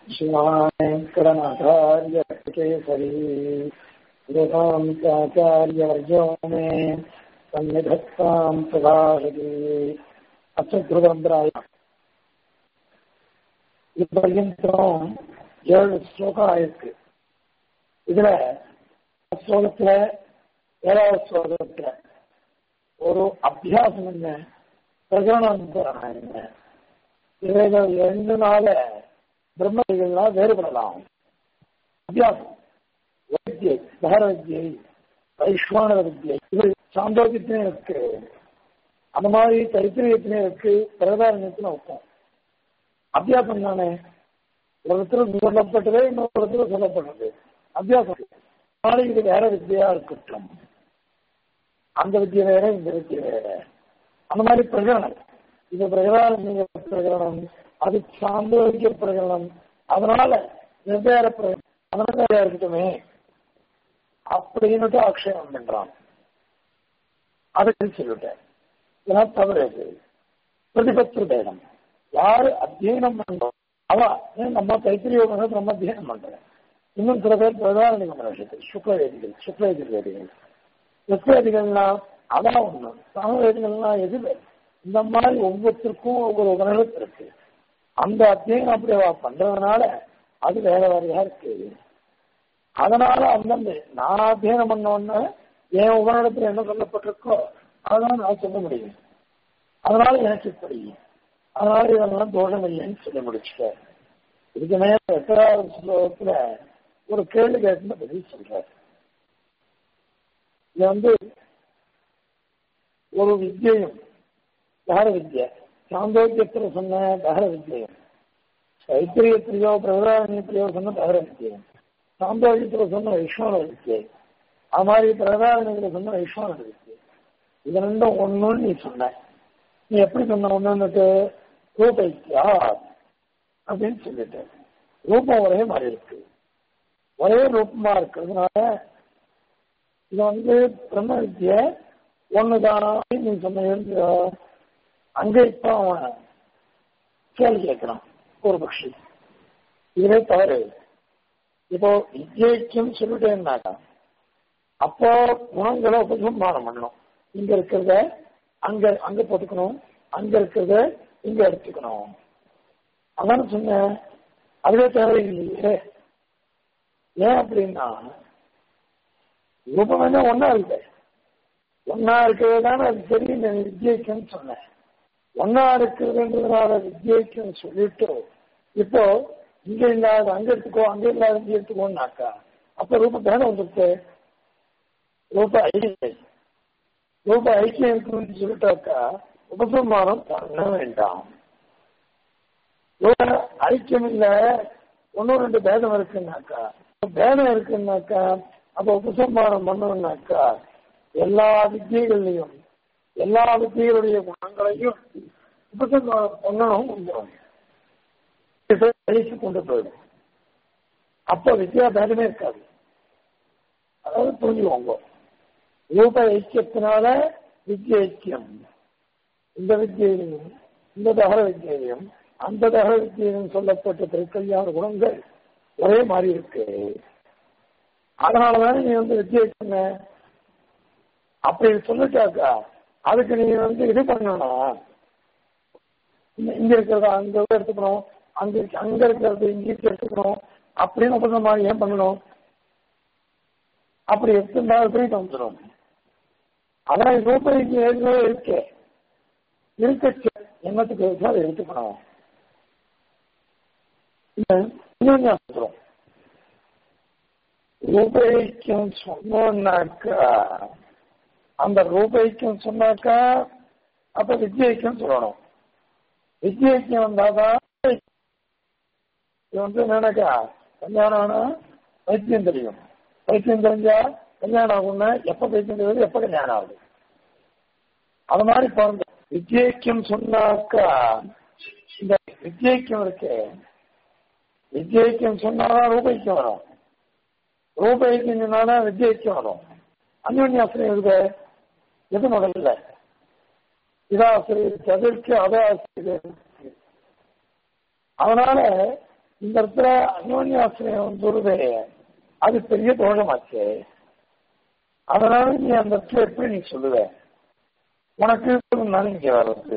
शिवाङ्करनाथार्य केसरी वेदान्ताचार्यवर्यो मे सन्निधत्ताम् सदाहरि அச்சத்ருதந்திராய இப்பர்யந்தம் ஏழு ஸ்லோகம் ஆயிருக்கு இதுல ஸ்லோகத்துல ஏழாவது ஸ்லோகத்துல ஒரு அபியாசம் என்ன பிரகடனம் என்ன இவைகள் ரெண்டுனால பிரம்மவிகள்லாம் வேறுபடலாம் அபியாசம் வைத்தியை தகர வித்தியை வைஸ்வான வித்தியை இது சாந்தோக்கியத்திலே இருக்கு அந்த மாதிரி தைத்திரியத்திலே இருக்கு பிரதாரண்யத்திலும் இருக்கும் அபியாசம் தானே ஒரு இடத்துல சொல்லப்பட்டதே இன்னொரு இடத்துல சொல்லப்பட்டது அபியாசம் நாளைக்கு இது வேற வித்தியா இருக்கட்டும் அந்த வித்தியை வேற இந்த வித்தியை வேற அந்த மாதிரி பிரகடனம் இது பிரகதாரண்ய பிரகடனம் அது சாந்தோக்கிய பிரகடனம் அதனால வெவ்வேறு பிரகடனம் அதனால இருக்கட்டுமே அப்படின்னுட்டு ஆக்ஷேபம் பண்றான் அதுக்கு சொல்லிட்டேன் இதெல்லாம் தவறு அது பிரதிபத்திர பேதம் யாரு அத்தியனம் பண்றோம் அவ ஏன் நம்ம தைத்திரியோகம் நம்ம அத்தியனம் பண்றோம் இன்னும் சில பேர் பிரதாரணி மனுஷத்து சுக்லவேதிகள் சுக்லவேதிகள் சுக்லவேதிகள்னா அதான் ஒண்ணு சமவேதிகள்னா எதுல இந்த மாதிரி ஒவ்வொருத்தருக்கும் ஒவ்வொரு உபநிலத்து இருக்கு அந்த அத்தியனம் அப்படி அவ பண்றதுனால அது வேற வேறையா இருக்கு அதனால அந்தந்த நான் அத்தியனம் பண்ணோன்னு என் உபநிலத்துல என்ன சொல்லப்பட்டிருக்கோ அதான் நான் சொல்ல முடியும் அதனால எனக்கு இப்படி அதனால இதெல்லாம் தோஷம் இல்லைன்னு சொல்லி முடிச்சுட்டார் இதுக்கு மேல எட்டாவது ஸ்லோகத்துல ஒரு கேள்வி கேட்டு பதில் சொல்றார் இது வந்து ஒரு வித்தியையும் தகர வித்யா சாந்தோக்கியத்துல சொன்ன தகர வித்தியம் தைத்திரியத்திலேயோ பிரதாரணியத்திலேயோ சொன்ன தகர வித்தியம் சாந்தோக்கியத்துல சொன்ன வைஷ்ணவ வித்தியை அது மாதிரி பிரதாரணியத்துல சொன்ன வைஷ்ணவ வித்தியை இது ரெண்டும் ஒண்ணுன்னு நீ சொன்ன நீ எப்படி சொன்ன ஒண்ணுன்னுட்டு ரூபைக்கியா அப்படின்னு சொல்லிட்டு ரூபம் ஒரே மாதிரி இருக்கு ஒரே ரூபமா இருக்கிறதுனால இது வந்து பிரம்ம வித்திய ஒண்ணுதான் நீ சொன்ன அங்க இப்ப அவன் கேள்வி கேட்கிறான் ஒரு பக்ஷி இதுவே தவறு இப்போ வித்யைக்கும் சொல்லிட்டேன்னாக்கா அப்போ குணங்களை உபசம்மானம் பண்ணணும் இங்க இருக்கிறத அங்க அங்க போட்டுக்கணும் அங்க இருக்கிறத இங்க எடுத்துக்கணும் அதான் சொன்னேன் அதுவே தேவையில்லையே ஏன் அப்படின்னா ரூபம் என்ன ஒன்னா இருக்கு ஒன்னா இருக்கிறது தானே அது சரி நான் வித்யைக்குன்னு சொன்னேன் ஒன்னா இருக்கிறதுன்றதுனால வித்யைக்குன்னு சொல்லிட்டு இப்போ இங்க இல்லாத அங்க எடுத்துக்கோ அங்க இல்லாத இங்க எடுத்துக்கோன்னாக்கா அப்ப ரூபம் தானே வந்துருக்கு ரூப ஐக்கியம் ரூப ஐக்கியம் இருக்குன்னு சொல்லிட்டாக்கா உபசம்மானம் பண்ண வேண்டாம் ஐக்கியம் இல்ல ஒன்னும் ரெண்டு பேதம் இருக்குன்னாக்கா பேதம் இருக்குன்னாக்கா அப்ப உபசம்மானம் பண்ணணும்னாக்கா எல்லா வித்தியகள்லையும் எல்லா வித்தியகளுடைய குணங்களையும் உபசம்மானம் பண்ணணும் வந்துடும் கழிச்சு கொண்டு போயிடும் அப்ப வித்யா பேதமே இருக்காது அதாவது புரிஞ்சுக்கோங்க ரூப ஐக்கியத்தினால வித்ய ஐக்கியம் இந்த வித்தியிலையும் இந்த தகர வித்தியிலையும் அந்த தகர வித்தியிலும் சொல்லப்பட்ட திருக்கல்யாண குணங்கள் ஒரே மாதிரி இருக்கு அதனாலதான் நீ வந்து வித்தியை சொன்ன அப்படி சொல்லிட்டாக்கா அதுக்கு நீ வந்து இது பண்ணணும் இங்க இருக்கிறத அங்க எடுத்துக்கணும் அங்க அங்க இருக்கிறது இங்க எடுத்துக்கணும் அப்படின்னு அப்புறம் மாதிரி ஏன் பண்ணணும் அப்படி எடுத்துட்டா எப்படி வந்துடும் அதான் ரூபாய்க்கு ஏற்கனவே இருக்கே இருக்க எண்ணத்துக்கு வச்சு அதை எடுத்துக்கணும் இன்னும் ரூபாய்க்கும் சொன்னோம்னாக்கா அந்த ரூபாய்க்கும் சொன்னாக்கா அப்ப வித்யைக்கும் சொல்லணும் வித்யைக்கும் வந்தாதான் இது வந்து என்னன்னாக்கா கல்யாணம் ஆனா வைத்தியம் தெரியும் வைத்தியம் தெரிஞ்சா கல்யாணம் ஆகும்னா எப்ப வைத்தியம் தெரியுது எப்ப கல்யாணம் ஆகுது அது மாதிரி பாருங்க வித்யைக்கும் சொன்னாக்கா இந்த வித்யைக்கும் இருக்கு வித்யைக்கும் சொன்னாதான் ரூபாய்க்கும் வரும் ரூபாய்க்கும் சொன்னாதான் வித்யைக்கும் வரும் அந்யோன்யாசனம் இருக்கு எது முதல்ல இதாசிரியர் எதற்கு அதாசிரியர் அதனால இந்த இடத்துல அந்யோன்யாசிரியம் சொல்றதே அது பெரிய தோஷமாச்சே அதனால நீ அந்த இடத்துல எப்படி நீ சொல்லுவ உனக்கு இங்க வர்றது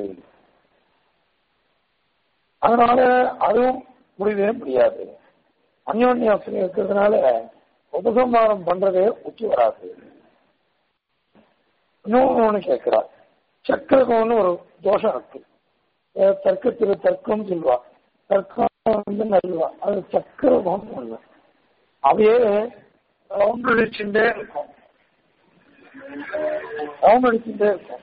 அதனால அதுவும் முடியவே முடியாது அந்யோன்யாசிரியம் இருக்கிறதுனால உபசம்மாரம் பண்றதே ஒத்து வராது இன்னொன்னு ஒண்ணு கேட்கிறார் சக்கரகம்னு ஒரு தோஷம் இருக்கு தர்க்கத்தில் தர்க்கம் சொல்லுவா தர்க்கம் வந்து நல்லவா அது சக்கரகம் ஒண்ணு அவையே ரவுண்ட் அடிச்சுட்டே இருக்கும் ரவுண்ட் அடிச்சுட்டே இருக்கும்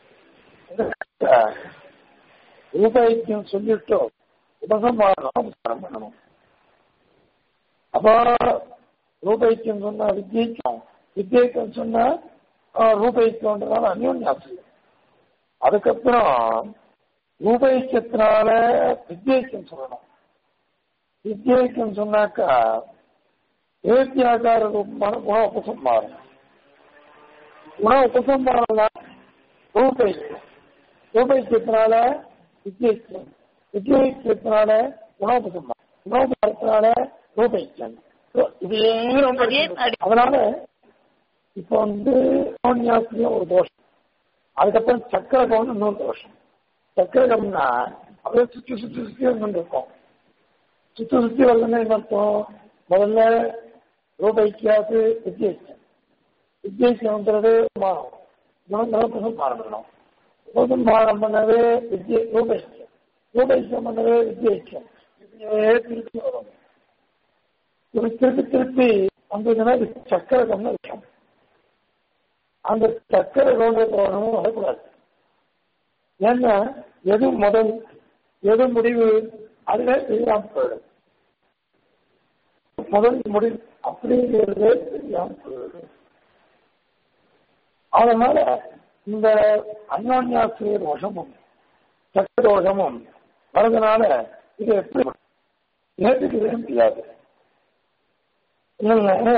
ரூபாய்க்கும் சொல்லிட்டு உபசம்மாரம் உபசாரம் பண்ணணும் அப்போ ரூபாய்க்கும் சொன்னா வித்தியைக்கும் வித்தியைக்கும் சொன்னா ரூபாய்க்கும்ன்றதால அந்யோன்யாசிரியம் அதுக்கப்புறம் ரூபாய்க்கத்தினால வித்தியைக்கம் சொல்லணும் வித்தியைக்கம் சொன்னாக்கா ஏத்தியாக்கார ரூபமான குண உபசம்மாரம் குண உபசம்மாரம் ரூபாய்க்கம் ரூபாய்க்கத்தினால வித்தியைக்கம் வித்தியைக்கத்தினால குணோபசம்மாரம் குணோபசாரத்தினால ரூபாய்க்கம் இதே ரொம்ப அதனால இப்ப வந்து சோன்யாசிரியம் ஒரு தோஷம் அதுக்கப்புறம் சக்கரகம்னு இன்னொரு தோஷம் சக்கரகம்னா அப்படியே சுத்தி சுத்தி சுத்தி வந்துருக்கோம் சுத்தி சுத்தி வரலன்னா என்ன அர்த்தம் முதல்ல ரூபாய்க்காவது வித்தியாசம் வித்தியாசம்ன்றது மாறும் குணங்களும் மாறணும் உபதம் மாறம் பண்ணவே வித்திய ரூபாய்க்கம் ரூபாய்க்கம் பண்ணவே வித்தியாசம் இப்படியே திருப்பி வரும் இப்படி திருப்பி திருப்பி வந்ததுன்னா இது சக்கரகம்னு விஷயம் அந்த சக்கர ரோகமும் வரக்கூடாது ஏன்னா எது முதல் எது முடிவு அதுவே தெரியாம போயிடும் முதல் முடிவு அப்படிங்கிறதே தெரியாம போயிடும் அதனால இந்த அந்யோன்யாசிரியர் தோஷமும் சக்கர தோஷமும் வரதுனால இது எப்படி ஏற்றுக்கவே முடியாது இல்லைங்க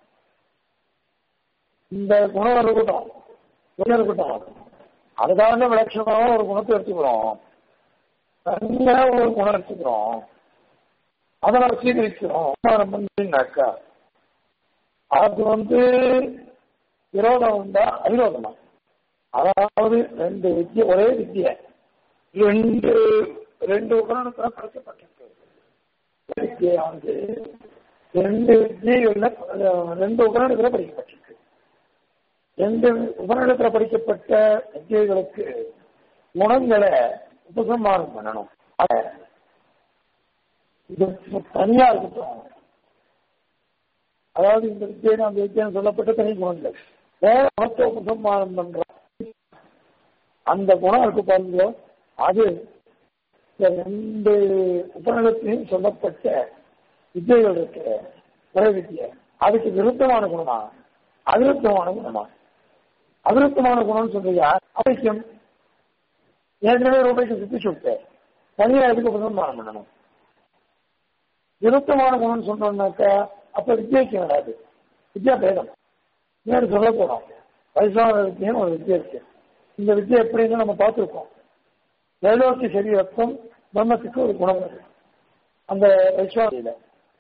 இந்த குணம் இருக்கட்டும் குணம் இருக்கட்டும் அதுக்காக விலட்சணமாக ஒரு குணத்தை எடுத்துக்கிறோம் தனியா ஒரு குணம் எடுத்துக்கிறோம் அதை நான் சீகரிக்கிறோம் பண்ணினாக்கா அது வந்து விரோதம் உண்டா அவிரோதமா அதாவது ரெண்டு வித்தியை ஒரே வித்தியை ரெண்டு ரெண்டு உபகரணத்தில் படைக்கப்பட்டிருக்கு வித்தியானது ரெண்டு வித்தியைகள்ல ரெண்டு உபகரணத்தில் படிக்கப்பட்டிருக்கு ரெண்டு உபநிடத்தில் படிக்கப்பட்ட வித்தியைகளுக்கு குணங்களை உபசம்மானம் பண்ணணும் இது தனியா இருக்கட்டும் அதாவது இந்த வித்தியை அந்த வித்தியம் சொல்லப்பட்ட தனி குணங்கள் வேற குணத்தை உபசம்மானம் பண்ற அந்த குணம் இருக்கு பாருங்க அது ரெண்டு உபநிடத்திலையும் சொல்லப்பட்ட வித்தியைகள் இருக்கு ஒரே வித்தியை அதுக்கு விருத்தமான குணமா அதிருத்தமான குணமா அதிருத்தமான குணம்னு சொல்றீங்க அவசியம் ஏற்கனவே ரூபாய்க்கு சுத்தி சொல்லிட்டு தனியா எதுக்கு உபசம்மானம் பண்ணணும் விருத்தமான குணம்னு சொன்னோம்னாக்கா அப்ப வித்தியாக்கு வராது வித்யா பேதம் இன்னொரு சொல்ல போறோம் வயசான வித்தியன்னு ஒரு வித்தியை இருக்கு இந்த வித்தியை எப்படின்னு நம்ம பார்த்துருக்கோம் வேலோக்கி சரீரத்தும் பிரம்மத்துக்கு ஒரு குணம் இருக்கு அந்த வைஸ்வாதியில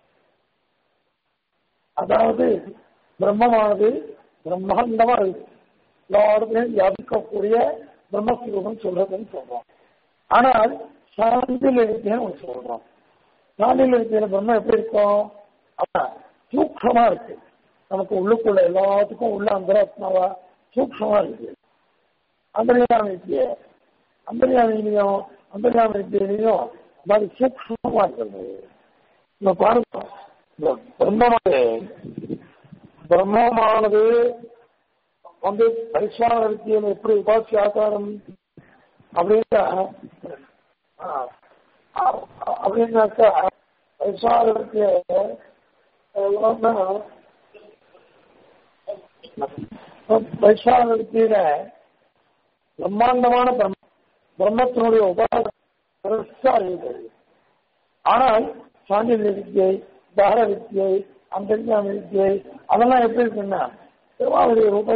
அதாவது பிரம்மமானது பிரம்மாண்டமா இருக்கு எல்லாருக்கும் வியாபிக்கக்கூடிய பிரம்மஸ்வரூபம் சொல்றதுன்னு சொல்றோம் ஆனால் சாந்தியில் இருக்கேன்னு ஒன்று சொல்றோம் சாந்தியில் இருக்கிற பிரம்மம் எப்படி இருக்கும் அதான் சூக்ஷமா இருக்கு நமக்கு உள்ளுக்குள்ள எல்லாத்துக்கும் உள்ள அந்தராத்மாவா சூக்ஷமா இருக்கு அந்தரியாம வித்திய அந்தரியாமிலையும் அந்தரியாம வித்தியிலையும் அது சூக்ஷமா இருக்கிறது நம்ம பாருங்க பிரம்மமானது பிரம்மமானது வந்து பரிசுவான வித்தியில் எப்படி உபாசி ஆகாரம் அப்படின்னா அப்படின்னாக்கா பரிசுவான வித்திய வைஸ்வான வித்தியில பிரம்மாண்டமான பிரம்ம பிரம்மத்தினுடைய உபாசா இருக்கிறது ஆனால் சாண்டில்ய வித்தியை தகர வித்தியை அந்தர்ஜாம வித்தியை அதெல்லாம் எப்படி இருக்குன்னா திருவாவுடைய ரூப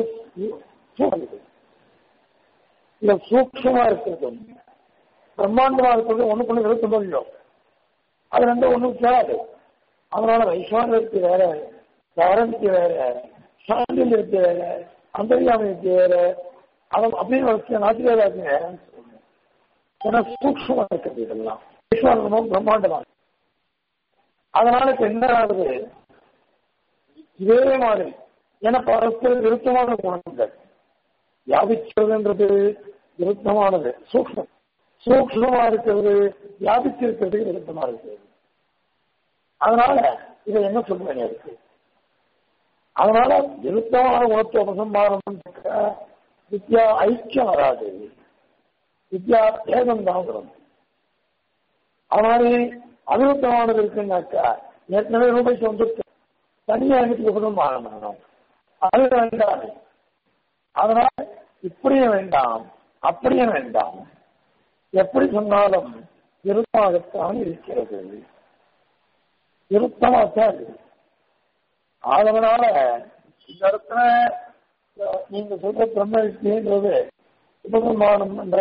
இந்த சூக்ஷமா இருக்கிறது பிரம்மாண்டமா இருக்கிறது ஒண்ணுக்குள்ள விருத்தம் இல்லையோ அது ரெண்டும் ஒண்ணும் சேராது அதனால வைஸ்வானருக்கு வேற காரணிக்கு வேற சாண்டிலுக்கு வேற அந்தரியாமைக்கு வேற அவன் அப்படின்னு வச்சு நாட்டிலேதாக்கு வேறன்னு சொல்லணும் ஏன்னா சூக்ஷமா இருக்கிறது இதெல்லாம் வைஸ்வானமும் பிரம்மாண்டமாக அதனால இப்ப என்ன ஆகுது இதே மாதிரி ஏன்னா பரஸ்பர விருத்தமான குணங்கள் வியாபிக்கிறதுன்றது விருத்தமானது சூக்ஷம் சூக்ஷமா இருக்கிறது வியாபிச்சிருக்கிறதுக்கு விருத்தமா இருக்கிறது அதனால இதை என்ன சொல்ல வேண்டிய இருக்கு அதனால விருத்தமான குணத்தை உபசம்பாரம் வித்யா ஐக்கியம் வராது வித்யா பேதம் தான் வரும் அது மாதிரி அவிருத்தமானது இருக்குன்னாக்கா ஏற்கனவே ரூபாய்க்கு வந்துருக்கு தனியா எனக்கு உபசம்பாரம் பண்ணணும் அது வேண்டாம் அதனால இப்படியும் வேண்டாம் அப்படியும் வேண்டாம் எப்படி சொன்னாலும் விருப்பமாகத்தான் இருக்கிறது விருப்பமாகத்தான் இருக்குது அதனால இந்த இடத்துல நீங்க சொல்ற பிரம்ம வித்தியன்றது உபசம்மானம் பண்ற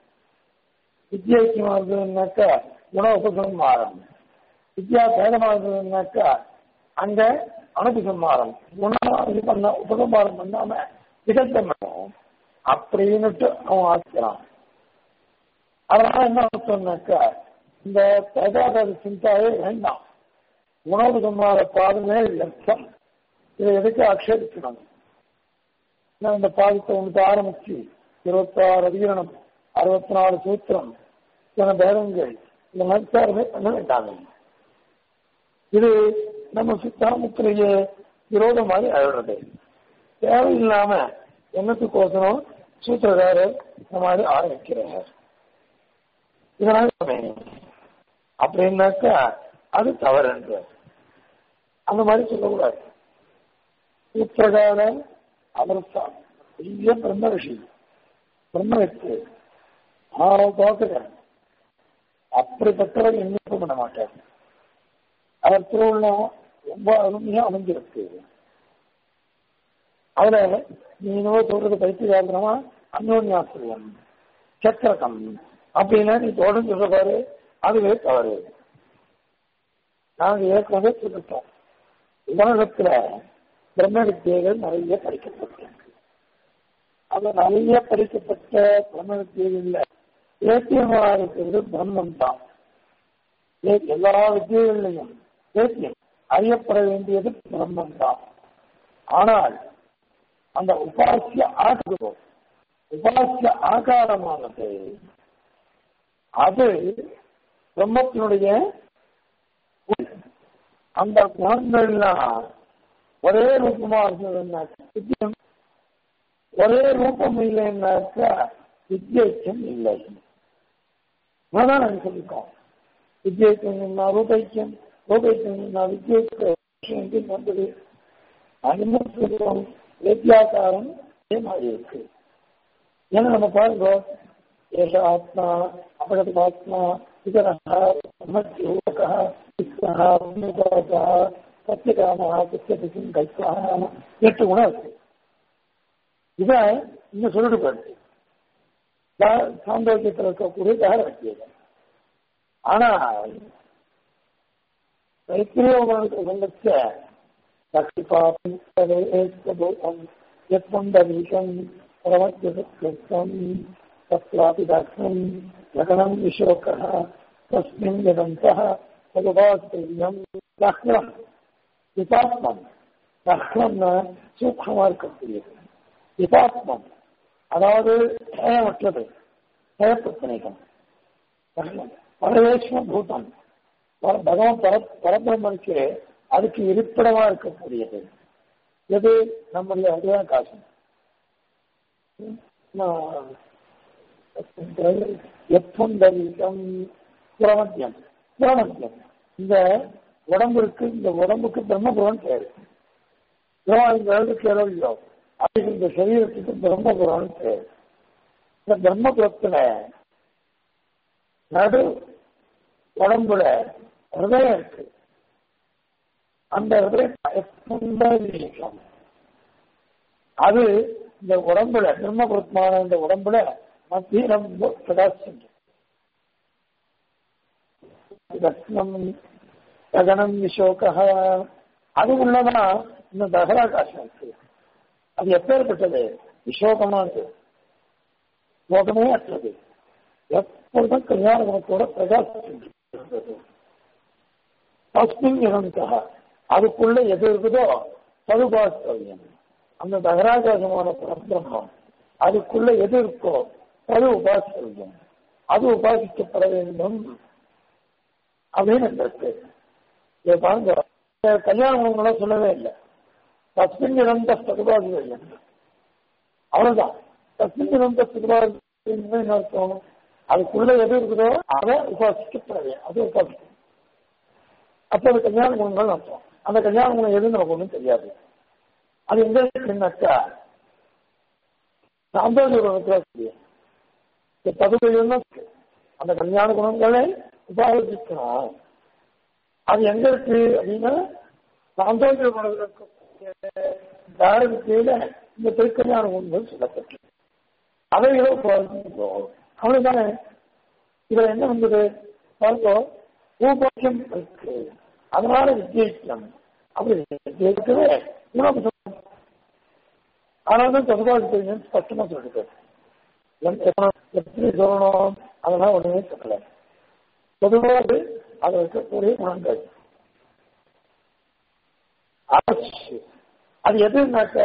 வித்தியாக்கியமானதுன்னாக்கா குண உபசம்மாரம் வித்யா பேதமானதுன்னாக்கா அங்க அனுபசம்மாரம் குணம் இது பண்ண உபசம்மாரம் பண்ணாம விதத்தம் பண்ணும் அப்படின்னுட்டு அவன் ஆசிக்கிறான் அதனால என்ன சொன்னாக்கா இந்த பிரஜாபதி சிந்தாவே வேண்டாம் உணவு சம்மார பாதமே லட்சம் இதை எதுக்கு ஆட்சேபிக்கணும் இந்த பாதத்தை ஒன்று ஆரம்பிச்சு இருபத்தாறு அதிகரணம் அறுபத்தி நாலு சூத்திரம் சில பேதங்கள் இந்த மனசாரமே பண்ண வேண்டாங்க இது நம்ம சித்தாமத்திலேயே விரோதமாக ஆயிடுறது தேவையில்லாம என்னத்துக்கோசரம் சூத்திரக்காரர் இந்த மாதிரி ஆரம்பிக்கிறார் இதனால அப்படின்னாக்கா அது தவறுன்ற அந்த மாதிரி சொல்லக்கூடாது சூத்திரக்காரர் அவர் பெரிய பிரம்ம ரிஷி பிரம்ம வித்து ஆறாவது பார்க்கிறேன் அப்படிப்பட்டவர் எண்ணிக்கை பண்ண மாட்டார் அவர் திருவிழம் ரொம்ப அருமையா அமைஞ்சிருக்கு அதுல நீனோ சொல்றது பைத்தியாகிறமா அந்யோன்யாசிரியம் சக்கரகம் அப்படின்னா நீ தொடர்ந்து சொல்ற பாரு அதுவே தவறு நாங்க ஏற்கனவே சொல்லிட்டோம் உலகத்துல பிரம்ம வித்தியைகள் நிறைய படிக்கப்பட்டிருக்கு அது நிறைய படிக்கப்பட்ட பிரம்ம வித்தியைகள்ல ஏத்தியமாக இருக்கிறது பிரம்மம் தான் எல்லா வித்தியைகள்லையும் ஏத்தியம் அறியப்பட வேண்டியது பிரம்மம் தான் ஆனால் அந்த உபாசிய ஆகாரம் உபாசிய ஆகாரமானது அது பிரம்மத்தினுடைய அந்த குணங்கள்லாம் ஒரே ரூபமா இருந்ததுன்னாக்க ஒரே ரூபம் இல்லைன்னாக்கா வித்யைக்கம் இல்லை அதான் நாங்கள் சொல்லியிருக்கோம் வித்யைக்கம் ரூபைக்கியம் ரூபைக்கியம் வித்யைக்கம் வந்தது அனுமதி சொல்லுவோம் வித்யாசாரம் அதே மாதிரி இருக்கு ஏன்னா நம்ம பாருங்க ஏஷ ஆத்மா அபகதாத்மா இதரः மத்தியோகः விஸ்வः உன்னிதோகः சத்தியகாமः புத்தியபிக்கும் கைத்வாக எட்டு குணம் இருக்கு இதை இன்னும் சொல்லிட்டு போயிடுச்சு சாந்தோக்கியத்தில் இருக்கக்கூடிய தகர வச்சியது ஆனா தைத்திரியோகனுக்கு சொல்லச்ச சக்திபாபம் யத்மண்டவீகம் பிரமத்தியம் तत्रापि दाक्षं लगनं विशोकः तस्मिन् यदन्तः तदुपास्तेयं லக்னம் யதாத்மம் லக்னம்னா சூக்ஷமா இருக்கக்கூடியது யதாத்மம் அதாவது ஹேயமற்றது ஹேயப்பிரச்சனைகம் பரவேஷ்ம பூதம் பகவான் பர பரபிரம்மனுக்கு அதுக்கு இருப்பிடமா இருக்கக்கூடியது எது நம்முடைய அதுதான் காசு எப்பந்தரிகம் புறமத்தியம் புறமத்தியம் இந்த உடம்புக்கு இந்த உடம்புக்கு பிரம்மபுரம் பேரு இந்த உடம்புக்கு இல்லையோ அதுக்கு இந்த சரீரத்துக்கு பிரம்மபுரம் பேரு இந்த பிரம்மபுரத்துல நடு உடம்புல ஹிருதயம் இருக்கு அந்த ஹிருதயம் அது இந்த உடம்புல பிரம்மபுரத்மான இந்த உடம்புல மத்திய ரொம்ப பிரகாசிச்சு ரத்னம் ககனம் விசோகா அது உள்ளதான் இந்த தகராகாசம் இருக்கு அது எப்பேற்பட்டது விசோகமானது மோகமே அற்றது எப்பொழுதும் கல்யாண குணத்தோட பிரகாசிக்கின்றது தஸ்மின் இனந்தா அதுக்குள்ள எது இருக்குதோ ததுபாஸ்தவியம் அந்த தகராகாசமான பரபிரம்மம் அதுக்குள்ள எது இருக்கோ அது உபாசித்தவியம் அது உபாசிக்கப்பட வேண்டும் அப்படின்னு இருக்கு இதை பாருங்க கல்யாண குணங்களை சொல்லவே இல்லை தஸ்மின் இறந்த ததுபாசித்தவியம் அவ்வளவுதான் தஸ்மின் இறந்த ததுபாசித்தவியம் அர்த்தம் அதுக்குள்ள எது இருக்குதோ அதை உபாசிக்கப்படவே அது உபாசிக்கும் அப்ப அது கல்யாண குணங்கள் அர்த்தம் அந்த கல்யாண குணம் எதுன்னு நமக்கு ஒன்றும் தெரியாது அது எங்க இருக்குன்னாக்கா சாந்தோஷ குணத்துல பதுமையும் அந்த கல்யாண குணங்களை உபாசிக்கணும் அது எங்க இருக்கு அப்படின்னா சாந்தோஷ குணங்களுக்கு கீழே இந்த திருக்கல்யாண குணங்கள் சொல்லப்பட்டு அவைகளோ உபாசிக்கிறோம் அவ்வளவுதானே இதுல என்ன வந்தது பாருங்க ஊபட்சம் இருக்கு அதனால வித்தியாசம் அப்படி வித்தியாசமே குணம் ஆனாலும் ததுபாடு ஸ்பஷ்டமா சொல்லிட்டு எப்படி சொல்லணும் அதெல்லாம் ஒண்ணுமே சொல்லல பொதுவாக அது இருக்கக்கூடிய குணங்கள் அரசு அது எதுனாக்கா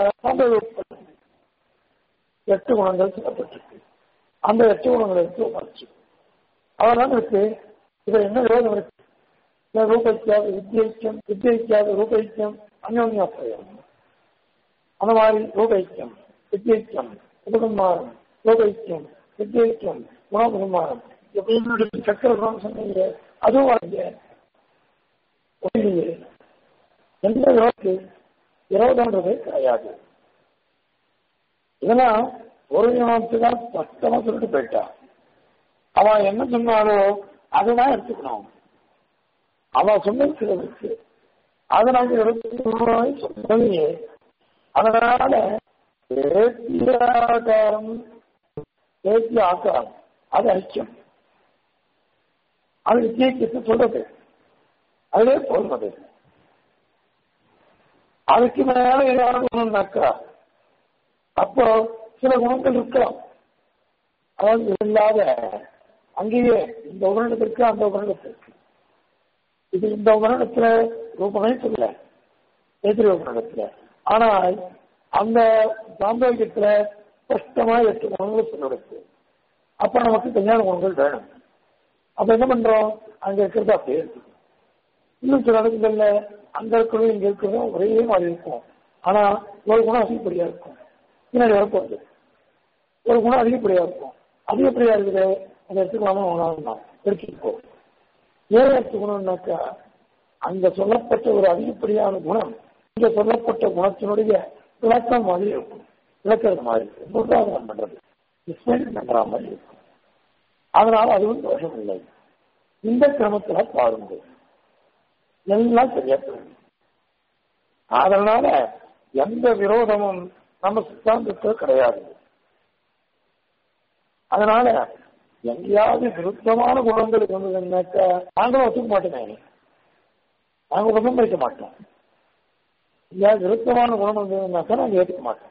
எட்டு குணங்கள் சொல்லப்பட்டிருக்கு அந்த எட்டு குணங்களை எடுத்து உணர்ச்சி அதனால இருக்கு இதுல என்ன விரோதம் இருக்கு ரூபைக்காது வித்தியைக்கியம் வித்தியைக்காது ரூபைக்கியம் அந்யோன்யாசிரியம் அந்த மாதிரி ரூபைக்கியம் வித்தியைக்கியம் உபகுமாரம் ரூபைக்கியம் வித்தியைக்கியம் குணபகுமாரம் எப்படின்னு சக்கரம் சொன்னீங்க அதுவும் வரீங்க ஒன்றியே எந்த விரோதத்து விரோதம்ன்றதே கிடையாது இதெல்லாம் ஒரு ஞானத்து தான் ஸ்பஷ்டமா சொல்லிட்டு போயிட்டான் அவன் என்ன சொன்னாலோ அதுதான் எடுத்துக்கணும் அவன் சொன்னது சிலருக்கு அதை நாங்கள் எடுத்து சொல்லலையே அதனால ஆகாரம் ஏற்றிய ஆக்காரம் அது ஐக்கியம் அது வித்தியத்தை சொல்றது அதிலே சொல்றது அதுக்கு மேல ஏதாவது குணம்னாக்கா அப்போ சில குணங்கள் இருக்கலாம் அதாவது இல்லாத அங்கேயே இந்த உபரணத்திற்கு அந்த உபரணத்திற்கு இது இந்த உபரணத்துல ரூபமே சொல்ல எதிரி உபரணத்துல ஆனால் அந்த சாந்தோக்கியத்துல ஸ்பஷ்டமா எட்டு குணங்கள் சொல்லிடுச்சு அப்ப நமக்கு கல்யாண குணங்கள் வேணும் அப்ப என்ன பண்றோம் அங்க இருக்கிறது அப்படியே இருக்கு இன்னும் சில இடங்கள்ல அங்க இருக்கிறதும் இங்க இருக்கிறதும் ஒரே மாதிரி இருக்கும் ஆனா ஒரு குணம் அதிகப்படியா இருக்கும் பின்னாடி வரப்போகுது ஒரு குணம் அதிகப்படியா இருக்கும் அதிகப்படியா இருக்குது அதை எடுத்துக்கலாமா ஒன்றாம் எடுத்துக்கோ ஏன் எடுத்துக்கணும்னாக்கா அங்க சொல்லப்பட்ட ஒரு அதிகப்படியான குணம் இங்க சொல்லப்பட்ட குணத்தினுடைய விளக்கம் மாதிரி இருக்கும் விளக்கிறது மாதிரி உதாரணம் பண்றது எக்ஸ்பிளைன் பண்ற மாதிரி இருக்கும் அதனால அதுவும் தோஷம் இல்லை இந்த கிரமத்துல பாருங்க எல்லாம் சரியா போகும் அதனால எந்த விரோதமும் நம்ம சித்தாந்தத்தில் கிடையாது அதனால எங்கேயாவது விருத்தமான குணங்களுக்கு வந்ததுன்னாக்க நாங்களும் ஒத்துக்க மாட்டோமே நாங்க ஒன்றும் வைக்க மாட்டோம் எங்கேயாவது விருத்தமான குணம் வந்ததுன்னாக்கா நாங்க ஏற்றுக்க மாட்டோம்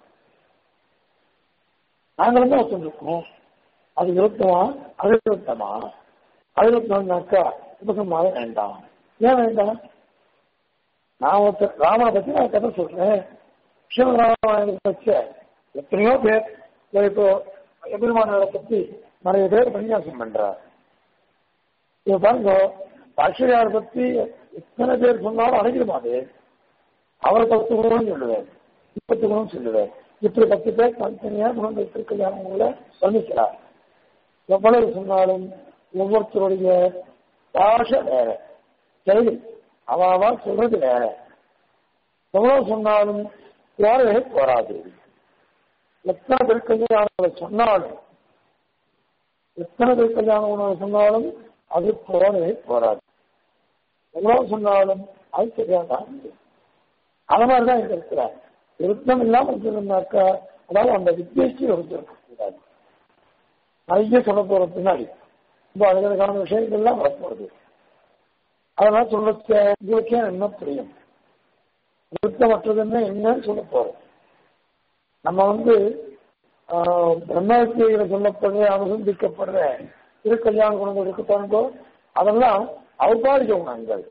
நாங்களும் தான் ஒத்துருக்கோம் அது விருத்தமா அவிருத்தமா அவிருத்தம்னாக்கா உபசமாக வேண்டாம் ஏன் வேண்டாம் நான் ஒருத்தர் ராமனை பத்தி நான் கதை சொல்றேன் சிவராமாயணத்தை பற்றி எத்தனையோ பேர் இப்போ எதிர்மானவரை பத்தி நிறைய பேர் பன்னியாசம் பண்றார் இப்ப பாருங்க ஆசிரியார் பத்தி எத்தனை பேர் சொன்னாலும் அடைஞ்சிருமா அது அவர் பத்து குணம் சொல்லுவார் முப்பத்து குணம் சொல்லுவார் இப்படி பத்து பேர் தனித்தனியா குணங்கள் திருக்கல்யாணங்களை வர்ணிக்கிறார் எவ்வளவு சொன்னாலும் ஒவ்வொருத்தருடைய பாஷை வேற செயல் அவாவா சொல்றது வேற எவ்வளவு சொன்னாலும் வேறவே போராது எத்தனை பேர் கல்யாணங்களை சொன்னாலும் எத்தனை பேர் கல்யாண உணவு சொன்னாலும் அது போரவே போராது எவ்வளவு சொன்னாலும் அது சரியாதான் அது மாதிரிதான் இங்க இருக்கிறார் விருத்தம் இல்லாம இருந்ததுனாக்கா அதாவது அந்த வித்தியாசி இருக்கக்கூடாது நிறைய சொல்ல போற பின்னாடி ரொம்ப அழகான விஷயங்கள்லாம் வரப்போறது அதெல்லாம் சொல்ல உங்களுக்கே என்ன புரியும் நிறுத்தமற்றதுன்னா என்னன்னு சொல்ல போறோம் நம்ம வந்து பிரம்மவித்தியில சொல்லப்படுற அனுசந்திக்கப்படுற திருக்கல்யாண குணங்கள் இருக்கப்பாருங்கோ அதெல்லாம் ஔபாரிக குணங்கள்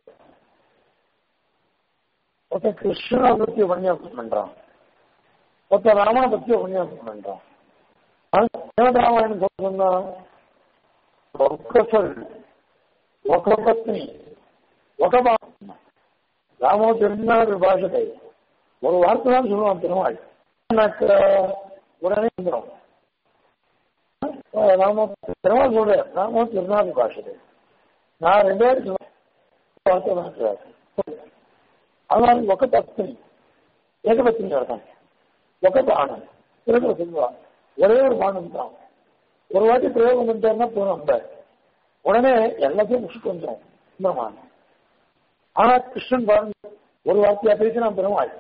ஒருத்தன் கிருஷ்ணனை பத்தி உபன்யாசம் பண்றான் ஒருத்தன் ராமனை பத்தி உபன்யாசம் பண்றான் ராமாயணம் சொன்னா ఒక్కసారి ఒక పత్ని ఒక ராமோ திருநாடு பாஷத்தை ஒரு வார்த்தை தான் சொல்லுவான் பெருமாள் எனக்கு உடனே வந்துடும் ராமோ பெருமாள் சொல்ற ராமோ திருநாடு பாஷத்தை நான் ரெண்டு பேரும் சொல்லுவேன் வார்த்தை தான் சொல்றாரு அதனால ఒక పత్ని ఏకపత్ని అర్థం ఒక బాణం తెలుగులో சொல்லுவா ஒரே ஒரு பானம் தான் ஒரு வாட்டி பிரயோகம் பண்ணிட்டாருன்னா போதும் அந்த உடனே எல்லாத்தையும் முடிச்சுட்டு வந்துடும் சுந்தரமான ஆனா கிருஷ்ணன் பாருங்க ஒரு வார்த்தையா பேசினான் பெருமாள்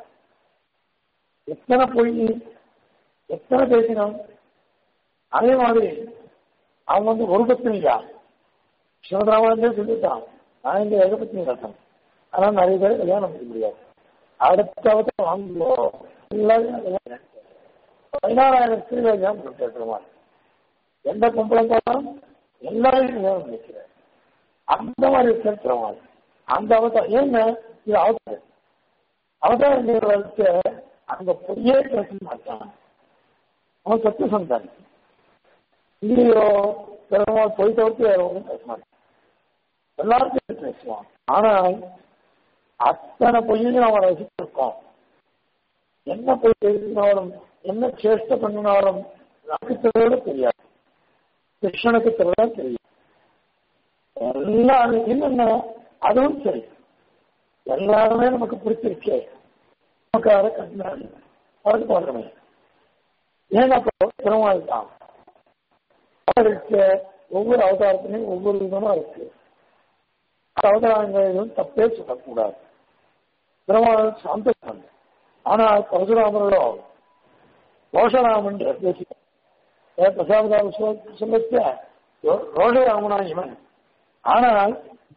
எத்தனை பொய் எத்தனை பேசினான் அதே மாதிரி அவன் வந்து ஒரு பத்தினியா சிவராமன் சொல்லிட்டான் நான் இங்க ஏகபத்தினி ரசம் ஆனா நிறைய பேர் கல்யாணம் பண்ண முடியாது அடுத்த அவத்தை வாங்குவோம் எல்லாரும் பதினாறாயிரம் ஸ்திரீகள் கல்யாணம் பண்ணிட்டு பெருமாள் எந்த பொம்பளை போனாலும் எல்லாரையும் கல்யாணம் பண்ணிக்கிறேன் அந்த மாதிரி சரித்திரமா அந்த அவதாரம் ஏன்னா இது அவதாரம் அவதாரம் வளர்த்து அந்த பொய்யே பேச மாட்டான் அவன் சத்து சந்தான் இல்லையோ பெருமாள் பொய் தவிர்த்து வேற ஒன்றும் பேச மாட்டான் எல்லாருக்கும் பேசுவான் ஆனால் அத்தனை பொய்யையும் அவன் ரசிச்சிருக்கோம் என்ன பொய் பேசினாலும் என்ன சேஷ்ட பண்ணினாலும் நமக்கு தெரியல தெரியாது கிருஷ்ணனுக்கு தெரியல தெரியும் எல்லாம் என்னென்ன அதுவும் சரி எல்லாருமே நமக்கு பிடிச்சிருக்கே நமக்கார கண்ணாடி அதுக்கு பார்க்கணுமே ஏன்னா பெருமாள் தான் அவருக்கு ஒவ்வொரு அவதாரத்திலையும் ஒவ்வொரு விதமா இருக்கு அவதாரங்கள் எதுவும் தப்பே சொல்லக்கூடாது பெருமாள் சாந்தம் ஆனால் பரசுராமர்களோ ரோஷராமன் பேசி பிரசாதார சொல்லச்ச ரோஷராமனா இவன் ஆனால்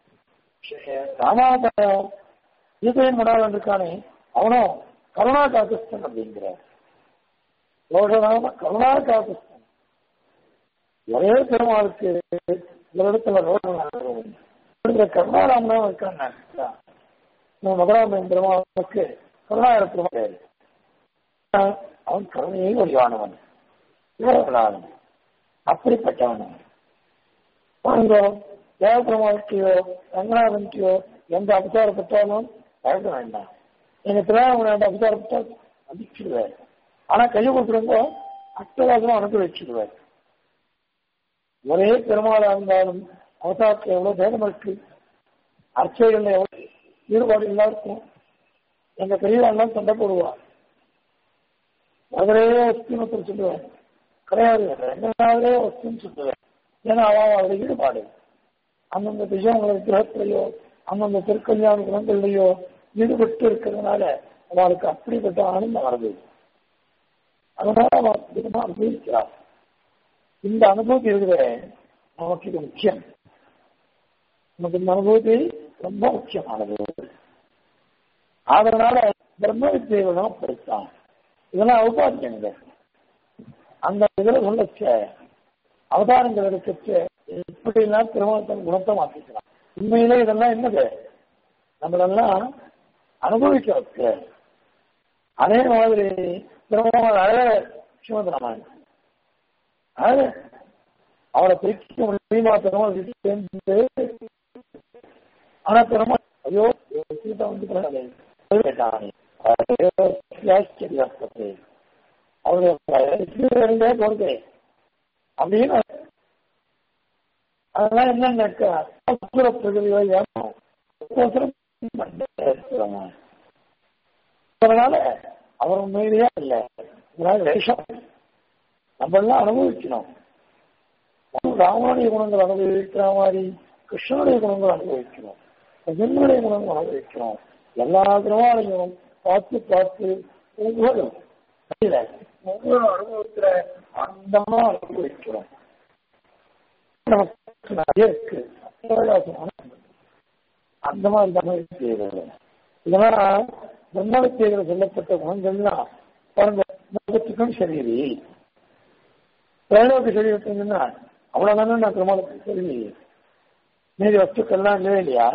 ராமாவத கீதையின் மடாளன் இருக்கானே அவனும் கருணா காக்கஸ்தன் அப்படிங்கிறார் ரோஷராம கருணா காக்கஸ்தன் ஒரே பெருமாளுக்கு ஒரு இடத்துல ரோஷன் கருணாராமனா இருக்கான் மதுராமன் பெருமாளுக்கு கருணாகர பெருமாள் அவன் கருணையை வழிவானவன் இவர்களானவன் அப்படிப்பட்டவன் பாருங்க தேவபெருமாளுக்கையோ ரங்கநாதனுக்கையோ எந்த அபச்சாரப்பட்டாலும் பயப்பட வேண்டாம் எங்க திருவாரூர் அபச்சாரப்பட்டால் மதிச்சிடுவார் ஆனா கையை கொடுக்குறவங்க அட்டவாசம் அனுப்பி வச்சிடுவார் ஒரே பெருமாளா இருந்தாலும் அவதாரத்தில் எவ்வளவு பேதம் இருக்கு அர்ச்சைகள்ல எவ்வளவு ஈடுபாடு இல்லா இருக்கும் எங்க பெரியவாள்லாம் சண்டை போடுவா மதுரையே வஸ்துன்னு ஒருத்தர் சொல்லுவேன் கிடையாது ரெண்டாவதே வஸ்துன்னு சொல்லுவேன் ஏன்னா அவன் அவருடைய ஈடுபாடு அந்தந்த விஷயங்கள கிரகத்திலேயோ அந்தந்த திருக்கல்யாண குணங்கள்லையோ ஈடுபட்டு இருக்கிறதுனால அவளுக்கு அப்படிப்பட்ட ஆனந்தம் வருது அதனால அவன் அதிகமா அனுபவிக்கிறார் இந்த அனுபூதி இருக்கிற நமக்கு இது முக்கியம் நமக்கு இந்த அனுபூதி ரொம்ப முக்கியமானது அதனால பிரம்ம வித்தியெல்லாம் படித்தான் இதெல்லாம் அவபாத்தியங்க அந்த இதுல சொல்லச்ச அவதாரங்கள் எடுக்கச்ச எப்படிலாம் திருமணத்தின் குணத்தை மாற்றிக்கலாம் உண்மையிலே இதெல்லாம் என்னது நம்மளெல்லாம் அனுபவிக்க வைக்க அதே மாதிரி திருமணம் அழக ஸ்ரீமத் ராமாயணம் அழக அவரை பிரிக்க முடியுமா திருமணம் சேர்ந்து ஆனா திருமணம் ஐயோ சீதா வந்து கேட்டான் அவருடைய கொடுக்கிறேன் அப்படின்னு அதெல்லாம் என்னன்னாக்கா அப்புற பிரகதியோ அதனால அவர் உண்மையிலேயே இல்லை இதனால வேஷம் நம்ம எல்லாம் அனுபவிக்கணும் ராமனுடைய குணங்கள் அனுபவிக்கிற மாதிரி கிருஷ்ணனுடைய குணங்கள் அனுபவிக்கணும் என்னுடைய குணங்கள் அனுபவிக்கணும் எல்லா திருமாலையும் பார்த்து பார்த்து ஒவ்வொரு ஒவ்வொரு அனுபவத்துல அந்தமா அனுபவிக்கிறோம் நமக்கு நிறைய இருக்கு அந்த மாதிரி தான் செய்கிறது இதெல்லாம் பிரம்ம வித்தியர்கள் சொல்லப்பட்ட குணங்கள்லாம் பாருங்க முகத்துக்கும் சரி பிரயோக சரீரத்துக்குன்னா அவ்வளவுதானே நான் திருமணத்துக்கு சரி மீதி வஸ்துக்கள்லாம் இல்லவே இல்லையா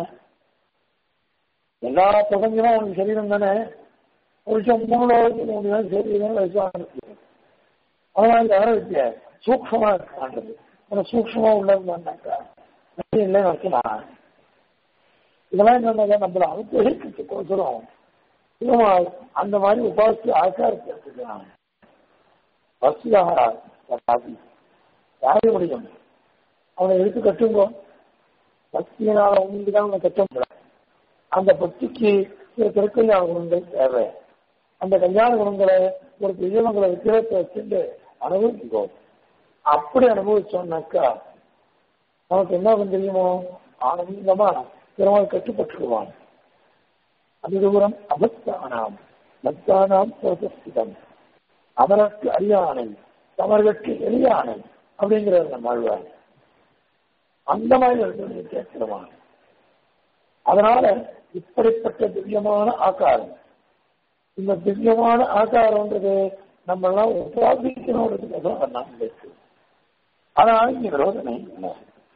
எல்லா பிரபஞ்சமும் உனக்கு சரீரம் தானே புருஷன் மூணு லோகத்துக்கு சரீரம் வயசாக அதனால யாரும் வித்தியா சூக்ஷமா இருக்கான்றது அந்த சூக்ஷமா உள்ளதுனாக்கா இல்லைன்னு வைக்கலாம் இதெல்லாம் என்னன்னா நம்மள அனுப்பிக்கிறதுக்கோசரம் அந்த மாதிரி உபாசித்து ஆச்சாரத்தை எடுத்துக்கலாம் வசதியாக யாரும் முடியும் அவனை எடுத்து கட்டுங்கோ பக்தியினால உண்டுதான் அவனை கட்ட முடியல அந்த பக்திக்கு சில திருக்கல்யாண குணங்கள் தேவை அந்த கல்யாண குணங்களை ஒரு பிரியமங்களை விக்கிரத்தை வச்சுட்டு அனுபவிக்கோ அப்படி அனுபவிச்சோம்னாக்கா நமக்கு என்ன தெரியுமோ ஆனந்தமா திருமணம் கட்டுப்பட்டுருவான் அது தூரம் அபத்தானாம் பக்தானாம் பிரசஸ்திதம் அவருக்கு அறியானை தவறுக்கு எளியானை அப்படிங்கிறத நம்ம ஆழ்வார் அந்த மாதிரி இருக்கிறது கேட்கிறவான் அதனால இப்படிப்பட்ட திவ்யமான ஆகாரம் இந்த திவ்யமான ஆகாரம்ன்றது நம்ம எல்லாம் உபாதிக்கணுன்றதுக்காக நான் இருக்கு அதனால இங்க விரோதனை இல்லை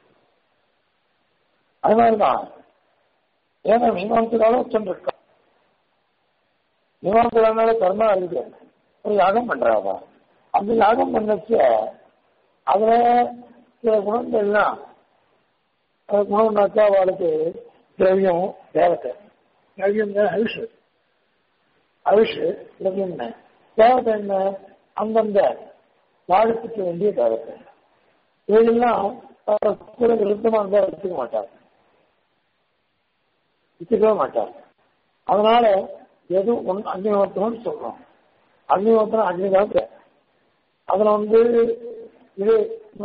அதனால்தான் ஏன்னா மீமாசக்கால ஒருத்தன் மீமாசக்கால கர்மா இருக்கு ஒரு யாகம் பண்றாவா அந்த யாகம் பண்ணச்ச அதுல சில குணங்கள்லாம் குணம்னாக்கா அவளுக்கு திரவியம் தேவத்தை திரவியம் தான் அரிஷு அரிஷு திரவியம் தேவத்தை என்ன அந்தந்த வாழ்த்துக்கு வேண்டிய தேவத்தை இவையெல்லாம் விருத்தமா இருந்தால் வச்சுக்க மாட்டார் வச்சுக்கவே மாட்டார் அதனால எது ஒன் அக்னிஹோத்திரம்னு சொல்றோம் அக்னிஹோத்திரம் அக்னிதான் அதுல வந்து இது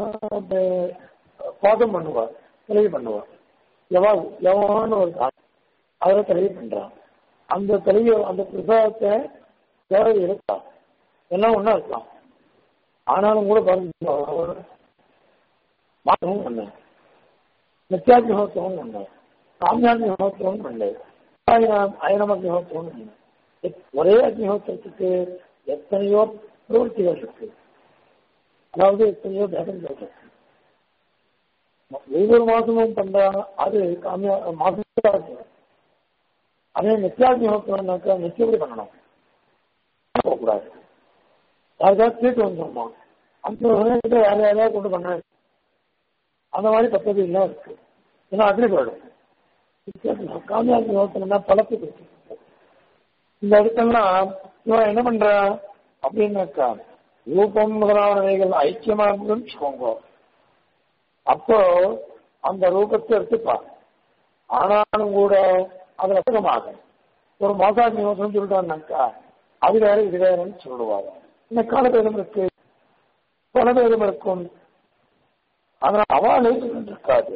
பாதம் பண்ணுவார் தெளிவு பண்ணுவார் எவா எவான்னு ஒரு அதில் தெளிவு பண்றான் அந்த தெளிவு அந்த பிரசாதத்தை தேவை இருக்கலாம் எல்லாம் ஒன்றா இருக்கலாம் ஆனாலும் கூட பாருங்க மாற்றமும் பண்ண நித்யாக்னிஹோத்திரமும் பண்ண காமியாக்னிஹோத்திரமும் பண்ண அயனம் அக்னிஹோத்திரமும் பண்ண ஒரே அக்னிஹோத்திரத்துக்கு எத்தனையோ பிரவൃத்திகள் இருக்கு அதாவது எத்தனையோ பேதங்கள் இருக்கு ஒவ்வொரு மாசமும் பண்றாங்க அது காமியா மாசம் இருக்கு அதே நித்யாக்னிஹோத்திரம்னாக்கா நிச்சயப்படி பண்ணணும் போகக்கூடாது யாருக்காவது தீட்டு வந்துருமா அந்த வேற யாரையாவது கொண்டு பண்ண அந்த மாதிரி பத்ததி எல்லாம் இருக்கு ஏன்னா அக்னி போயிடும் காமியாகி யோசனைனா பழத்துக்கு இந்த இடத்தெல்லாம் இவன் என்ன பண்றான் அப்படின்னாக்கா ரூபம் முதலானவைகள் ஐக்கியமா இருந்துன்னு வச்சுக்கோங்க அப்போ அந்த ரூபத்தை எடுத்துப்பா ஆனாலும் கூட அது ரசகமாக ஒரு மாசாஜி யோசனை சொல்லிட்டான்னாக்கா அது வேற இது வேறன்னு சொல்லுவாங்க இந்த காலபேதம் இருக்கு பலபேதம் இருக்கும் அதனால அவளே இருக்காது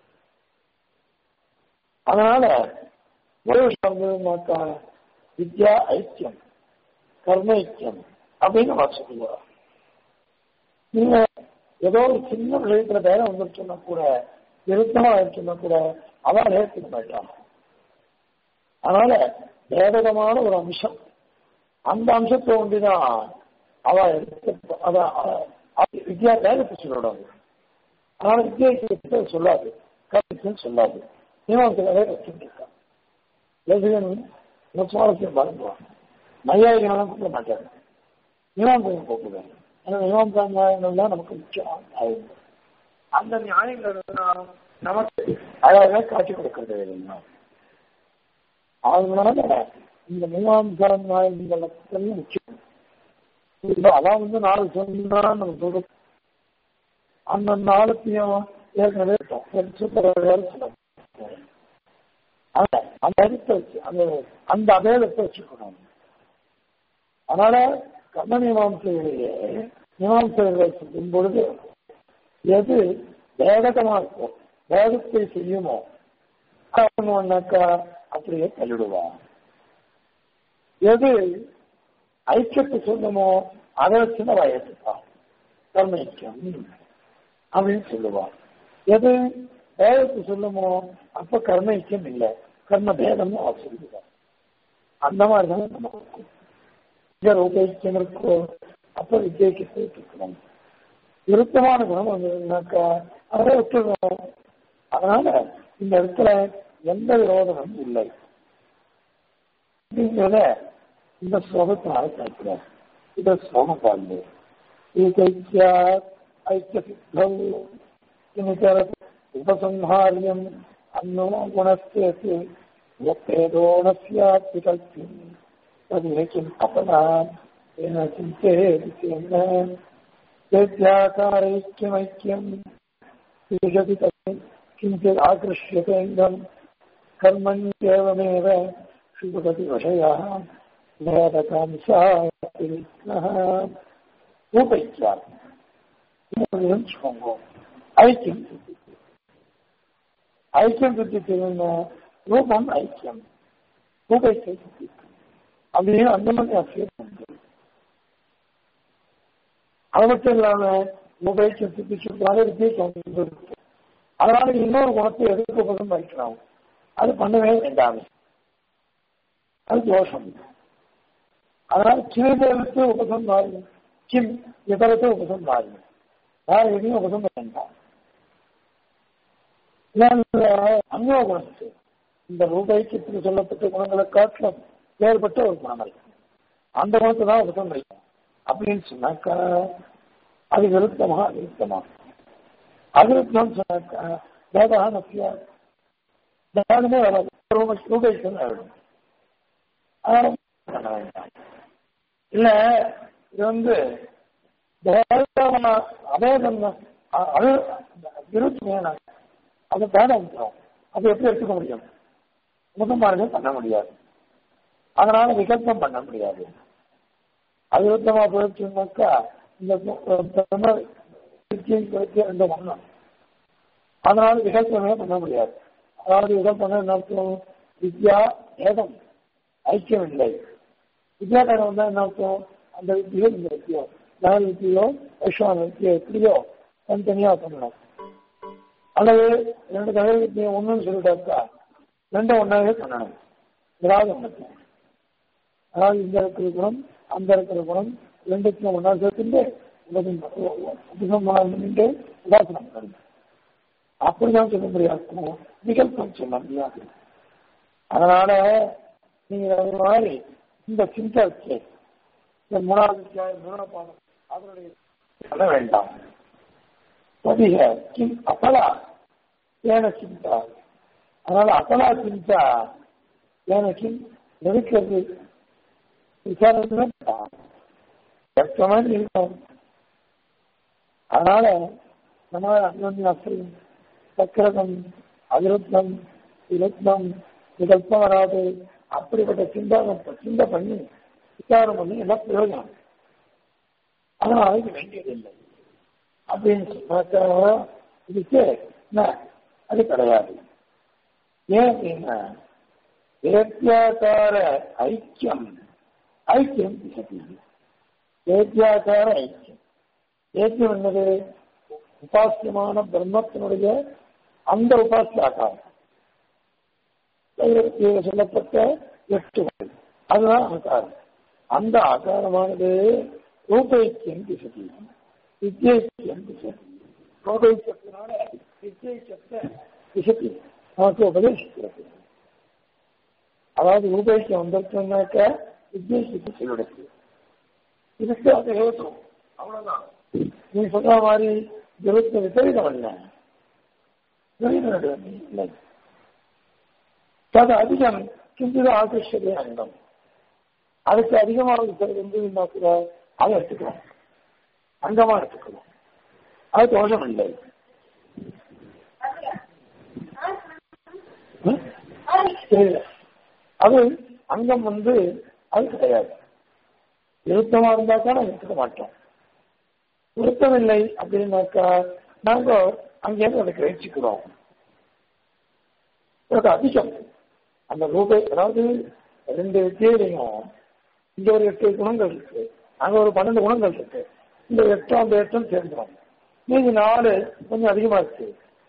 அதனால ஒரு விஷயம்னாக்கா வித்யா ஐக்கியம் கர்ம ஐக்கியம் அப்படின்னு நம்ம சொல்லுவோம் நீங்க ஏதோ ஒரு சின்ன விஷயத்துல பேரம் வந்துருச்சுன்னா கூட விருத்தமா இருக்குன்னா கூட அவள் ஏற்றுக்க மாட்டான் அதனால வேதகமான ஒரு அம்சம் அந்த அம்சத்தை ஒண்டிதான் அவ எடுத்து அதான் வித்யா வேதத்தை சொல்லக்கூடாது அதனால வித்தியாசத்தை சொல்லாது கருத்துன்னு சொல்லாது மீமாசையாவே வச்சுருக்கான் லசிகன் சுவாரஸ்யம் பாருங்குவான் நையாயிரம் கூப்பிட மாட்டாரு மீமாசையம் கூப்பிடுவாங்க ஏன்னா மீமாசா நியாயங்கள் தான் நமக்கு முக்கியம் ஆயுதம் அந்த நியாயங்கள் நமக்கு அழகாக காட்சி கொடுக்கிறது இல்லைங்களா அதனால இந்த மீமாசா நியாயங்கள் முக்கியம் அதான் வந்து நாலு சொன்னா நம்ம சொல்றோம் அந்த நாளுத்தையும் ஏற்கனவே அந்த அடித்தை வச்சு அந்த அந்த அபேதத்தை வச்சுக்கணும் அதனால கர்ம மீமாசையிலேயே மீமாசைகளை செய்யும் பொழுது எது வேகதமா இருக்கும் வேகத்தை செய்யுமோ பண்ணாக்கா அப்படியே தள்ளிடுவான் எது ஐக்கியத்தை சொல்லுமோ அதை வச்சு நம்ம ஏற்றுப்பான் கர்ம ஐக்கியம் அப்படின்னு சொல்லுவான் எது பேதத்தை சொல்லுமோ அப்ப கர்ம ஐக்கியம் இல்லை கர்ம பேதம்னு அவர் சொல்லுகிறார் அந்த மாதிரி தான் நமக்கு இங்க ரூபைக்கியம் இருக்கோ அப்ப வித்தியக்கியத்தை இருக்கணும் விருத்தமான குணம் வந்ததுனாக்கா அதை விட்டுருவோம் அதனால இந்த இடத்துல எந்த விரோதமும் இல்லை அப்படிங்கிறத இந்த ஸ்லோகத்தினால கேட்கிறார் இத ஸ்லோகம் பாருங்க ஏகைக்கியா ஐக்கிய சித்தம் கிமிதர உபசம்ஹாரியம் அன்னோ குணஸ்தேத்து यत्तेदोणस्यात् विकल्प्यम् तदेकिम् अपरान् येन चिन्तयेन वेद्याकारैक्यमैक्यम् विजति तत् किञ्चित् आकृष्यतेन्द्रम् कर्मण्येवमेव शुभगतिवशयः வேதகாம்சாத்திரிக்னः ரூபைக்கியார் சொல்லுவோம் ஐக்கியம் ஐக்கியம் சித்தித்திருந்த ரூபம் ஐக்கியம் ரூபைக்கை சித்திக்கும் அப்படின்னு அந்த மாதிரி அசியம் அது மட்டும் இல்லாம ரூபைக்கியம் சித்திச்சுக்காக வித்தியாசம் இருக்கு அதனால இன்னொரு குணத்தை எதிர்ப்பு பதம் வைக்கலாம் அது பண்ணவே வேண்டாம் அது தோஷம் அதனால கிருதலுக்கு உபசம் மாறும் கிம் இதரத்தை உபசம் மாறும் வேற எதையும் உபசம் வேண்டாம் அங்கோ குணத்து இந்த ரூபாய்க்கு சொல்லப்பட்ட குணங்களை காட்டிலும் வேறுபட்ட ஒரு குணம் இருக்கு அந்த குணத்தை தான் உபசம் வைக்கும் அப்படின்னு சொன்னாக்கா அது விருத்தமா விருத்தமா அவிருத்தம் சொன்னாக்கா வேதா நத்தியா வேதமே வராது ரூபாய்க்கு ஆயிடும் பண்ண வேண்டாம் இல்ல இது வந்து அவேதம் அது விருத்தம் அது பேதம் அது எப்படி எடுத்துக்க முடியும் முதன்மார்கள் பண்ண முடியாது அதனால விகல்பம் பண்ண முடியாது அவிருத்தமா போயிடுச்சுனாக்கா இந்த ரெண்டு ஒண்ணும் அதனால விகல்பமே பண்ண முடியாது அதாவது விகல்பம் என்ன அர்த்தம் வித்யா ஏதம் ஐக்கியம் இல்லை வித்யாகாரம் வந்தா என்ன அர்த்தம் அந்த வித்தியோ இந்த வித்தியோ நகர் வித்தியோ வைஷ்ணவ வித்தியோ எப்படியோ தனித்தனியா பண்ணணும் அல்லது ரெண்டு கதல் வித்தியம் ஒண்ணுன்னு சொல்லிட்டாக்கா ரெண்டும் ஒன்னாவே பண்ணணும் ஏதாவது ஒன்று அதாவது இந்த இருக்கிற குணம் அந்த இருக்கிற குணம் ரெண்டுக்கும் ஒன்றா சேர்த்துட்டு பண்ணிட்டு உதாசனம் பண்ணணும் அப்படிதான் சொல்ல முடியாது விகல்பம் சொல்ல முடியாது அதனால நீங்க அது மாதிரி இந்த சிந்தா இருக்கு இந்த மூணாவது அத்தியாயம் மூணாவது பாடம் அதனுடைய சொல்ல வேண்டாம் பதிக கிம் அபலா ஏன சிந்தா அதனால அபலா சிந்தா ஏன கிம் எதுக்கிறது விசாரணை இருக்கும் அதனால நம்ம அன்யோன்யாசிரியம் சக்கரதம் அதிருத்தம் விருத்தம் விகல்பம் வராது அப்படிப்பட்ட சிந்தானம் சிந்தை பண்ணி விசாரம் பண்ணி எல்லாம் பிரயோஜனம் அதனால இது வேண்டியதில்லை அப்படின்னு சொன்னாக்கா இதுக்கு என்ன அது கிடையாது ஏன் அப்படின்னா வேத்தியாக்கார ஐக்கியம் ஐக்கியம் திசதி வேத்தியாக்கார ஐக்கியம் ஏக்கியம் என்னது உபாசியமான பிரம்மத்தினுடைய அந்த உபாசிய ஆகாரம் சொல்லப்பட்ட எட்டு வகை அதுதான் ஆகாரம் அந்த ஆகாரமானது ரூபைக்கியம் திசதி வித்யைக்கியம் திசதி ரூபைக்கியத்தினால வித்யைக்கியத்தை திசதி நமக்கு உபதேசிக்கிறது அதாவது ரூபைக்கியம் வந்திருக்குனாக்க வித்யைக்கியத்தை சொல்லிடுச்சு இதுக்கு அது ஏற்றும் அவ்வளவுதான் நீ சொல்ற மாதிரி விருத்த விபரீதம் அல்ல விபரீதம் இல்லை அது அதிகம் கிஞ்சித ஆகர்ஷதே அங்கம் அதுக்கு அதிகமாக இருக்கிறது வந்து கூட அதை எடுத்துக்கலாம் அங்கமா எடுத்துக்கலாம் அது தோஷம் இல்லை அது அங்கம் வந்து அது கிடையாது விருத்தமா இருந்தாக்கா நான் எடுத்துக்க மாட்டோம் விருத்தமில்லை அப்படின்னாக்கா நாங்க அங்கேருந்து அதை கிரகிச்சுக்கிறோம் அதிகம் அந்த ரூபை அதாவது ரெண்டு வித்தியிலையும் இங்க ஒரு எட்டு குணங்கள் இருக்கு அங்க ஒரு பன்னெண்டு குணங்கள் இருக்கு இந்த எட்டும் அந்த எட்டும் சேர்ந்துடும் மீதி நாலு கொஞ்சம் அதிகமா இருக்கு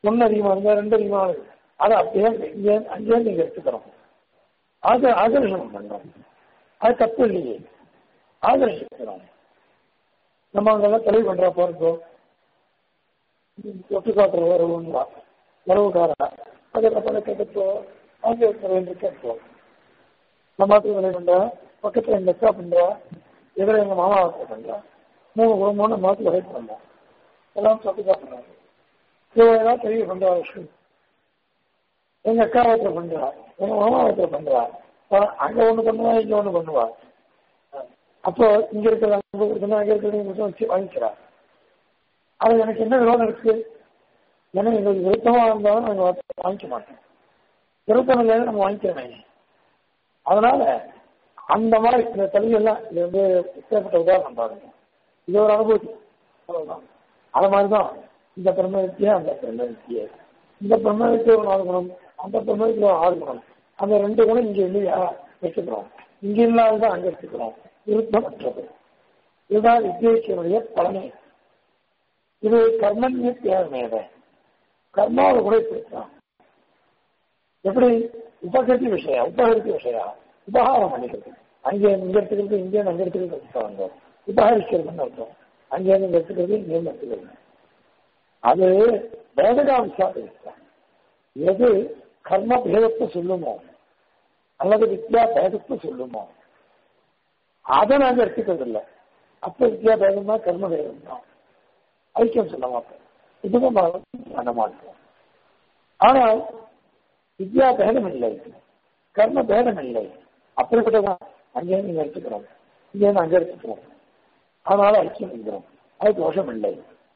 ஒன்று அதிகமாக இருந்தால் ரெண்டு அதிகமாக இருக்கு அதை அப்படியே இங்கே அங்கேயே நீங்க எடுத்துக்கிறோம் அது ஆகர்ஷணம் பண்றோம் அது தப்பு இல்லையே ஆகர்ஷிக்கிறோம் நம்ம அங்கெல்லாம் தெளிவு பண்றா போறதோ தொட்டு காட்டுற வரவுங்களா வரவுக்காரா அதில் பல கேட்கப்போ அங்கே இருக்கிற கேட்போம் நம்ம மாத்திரம் வேலை பண்றா பக்கத்துல எங்க அக்கா பண்றா எதிர எங்க மாமா ஒருத்தர் பண்றா மூணு குடும்பம்னு மாத்தி வரை பண்ணோம் எல்லாம் தொட்டு காட்டுறாங்க இவெல்லாம் தெளிவு பண்றா விஷயம் எங்க அக்கா ஒருத்தர் பண்றா எங்க மாமா ஒருத்தர் பண்றா அங்க ஒண்ணு பண்ணுவா இங்க ஒண்ணு பண்ணுவா அப்போ இங்க இருக்கிற அங்க இருக்கிற அங்க இருக்கிற வச்சு வாங்கிக்கிறா அது எனக்கு என்ன விரோதம் இருக்கு ஏன்னா எங்களுக்கு விருப்பமா இருந்தாலும் நாங்க வாங்கிக்க மாட்டோம் விருப்பம் இல்லைன்னு நம்ம வாங்கிக்கிறோமே அதனால அந்த மாதிரி இந்த தலிகள்லாம் இது வந்து எப்பேற்பட்ட உதாரணம் பாருங்க இது ஒரு அனுபூதி அவ்வளவுதான் அது மாதிரிதான் இந்த பிரம்ம வித்தியை அந்த பிரம்ம வித்தியை இந்த பிரம்ம வித்தியை ஒரு நாலு குணம் அந்த பிரம்ம வித்தியை ஒரு ஆறு குணம் அந்த ரெண்டு குணம் இங்க இல்லையா வச்சுக்கிறோம் இங்க இல்லாததான் அங்க எடுத்துக்கிறோம் விருப்பமற்றது இதுதான் வித்தியைக்கினுடைய பலனை இது கர்மன்ய தேவையத கர்மாவை கூட பேசலாம் எப்படி உபகதி விஷயம் உபகரிக்க விஷயம் உபகாரம் பண்ணிக்கிறது அங்கே இங்க எடுத்துக்கிறது இங்கே அங்க எடுத்துக்கிறது வந்தோம் உபகரிக்கிறதுன்னு அர்த்தம் அங்கே இங்க எடுத்துக்கிறது இங்கே எடுத்துக்கிறது அது வேதகாம்சா பேசலாம் எது கர்ம பேதத்தை சொல்லுமோ அல்லது வித்யா பேதத்தை சொல்லுமோ அதை நாங்க எடுத்துக்கிறது இல்லை அப்ப வித்யா பேதம் தான் கர்ம பேதம் தான் ஐக்கியம் சொல்ல மாட்டோம் இதுவும் பண்ண மாட்டோம் ஆனால் வித்யா பேதம் இல்லை கர்ம பேதம் இல்லை அப்படிப்பட்டதான் அங்கே நீங்க எடுத்துக்கிறோம் இங்கே அங்க எடுத்துக்கிறோம் அதனால ஐக்கியம் இருக்கிறோம் அது தோஷம் இல்லை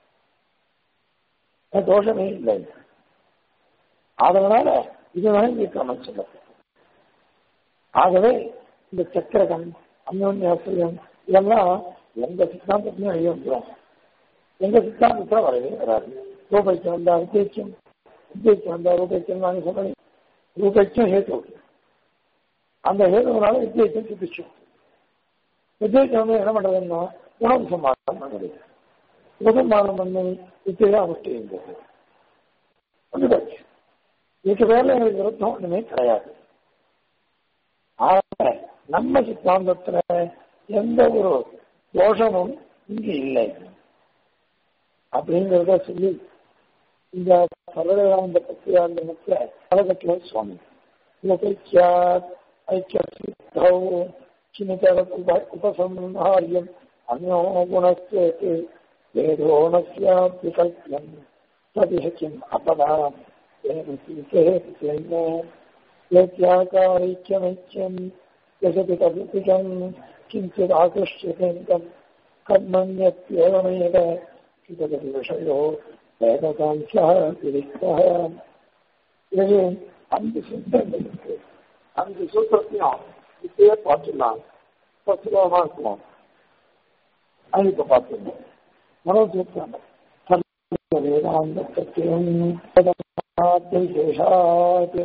அது தோஷமே இல்லை அதனால இதுதான் இங்கே கிரமம் சொல்லப்படும் ஆகவே இந்த சக்கரகம் அந்யோன்யாசிரியம் இதெல்லாம் எந்த சித்தாந்தத்திலையும் அழிய வந்துடும் எங்க சித்தாந்தத்தில் வரவே வராது ரூபாய்க்கு வந்தா வித்தியச்சம் வித்தியச்சம் வந்தா ரூபாய்க்கம் நாங்கள் சொன்னேன் ரூபாய்க்கும் ஹேத்து அந்த ஹேதுனால வித்தியச்சம் சித்திச்சோம் வித்தியச்சம் வந்து என்ன பண்றதுன்னா உணவு சமாதானம் பண்ணுது உபசம்மாதம் பண்ணி வித்தியா அவஸ்தை இருந்தது வந்துடுச்சு இதுக்கு பேர்ல எங்களுக்கு விருத்தம் ஒண்ணுமே கிடையாது ஆக நம்ம சித்தாந்தத்துல எந்த ஒரு தோஷமும் இங்கு இல்லை அப்படிங்கிறத சொல்லி இந்த சர்வதேவானந்த பத்தியாந்த முக்கிய கலகத்துல சுவாமி லோகைக்கியாத் ஐக்கியசித்தௌ கிமிதர உபசம்ஹாரியம் அந்யோ குணஸ்தேத்து வேதோ நஸ்யாபிகல்பியம் ததிஹக்கிம் அபதாம் यत्याकारैक्यमैक्यं यशति तदुतिकं किञ्चित् आकृष्यतेन्दं कर्मण्यत्येवमेव तदपि विषयो வேதகாம்சா விரித்தः எனவே அந்த சூத்திரங்கள் இருக்கு அந்த சூத்திரத்தையும் இப்பயே பார்த்துடலாம் சுலபமா இருக்கும் அது இப்ப பார்த்துடலாம் மனோ சூத்திரம் வேதாந்த சத்தியம் விசேஷாத்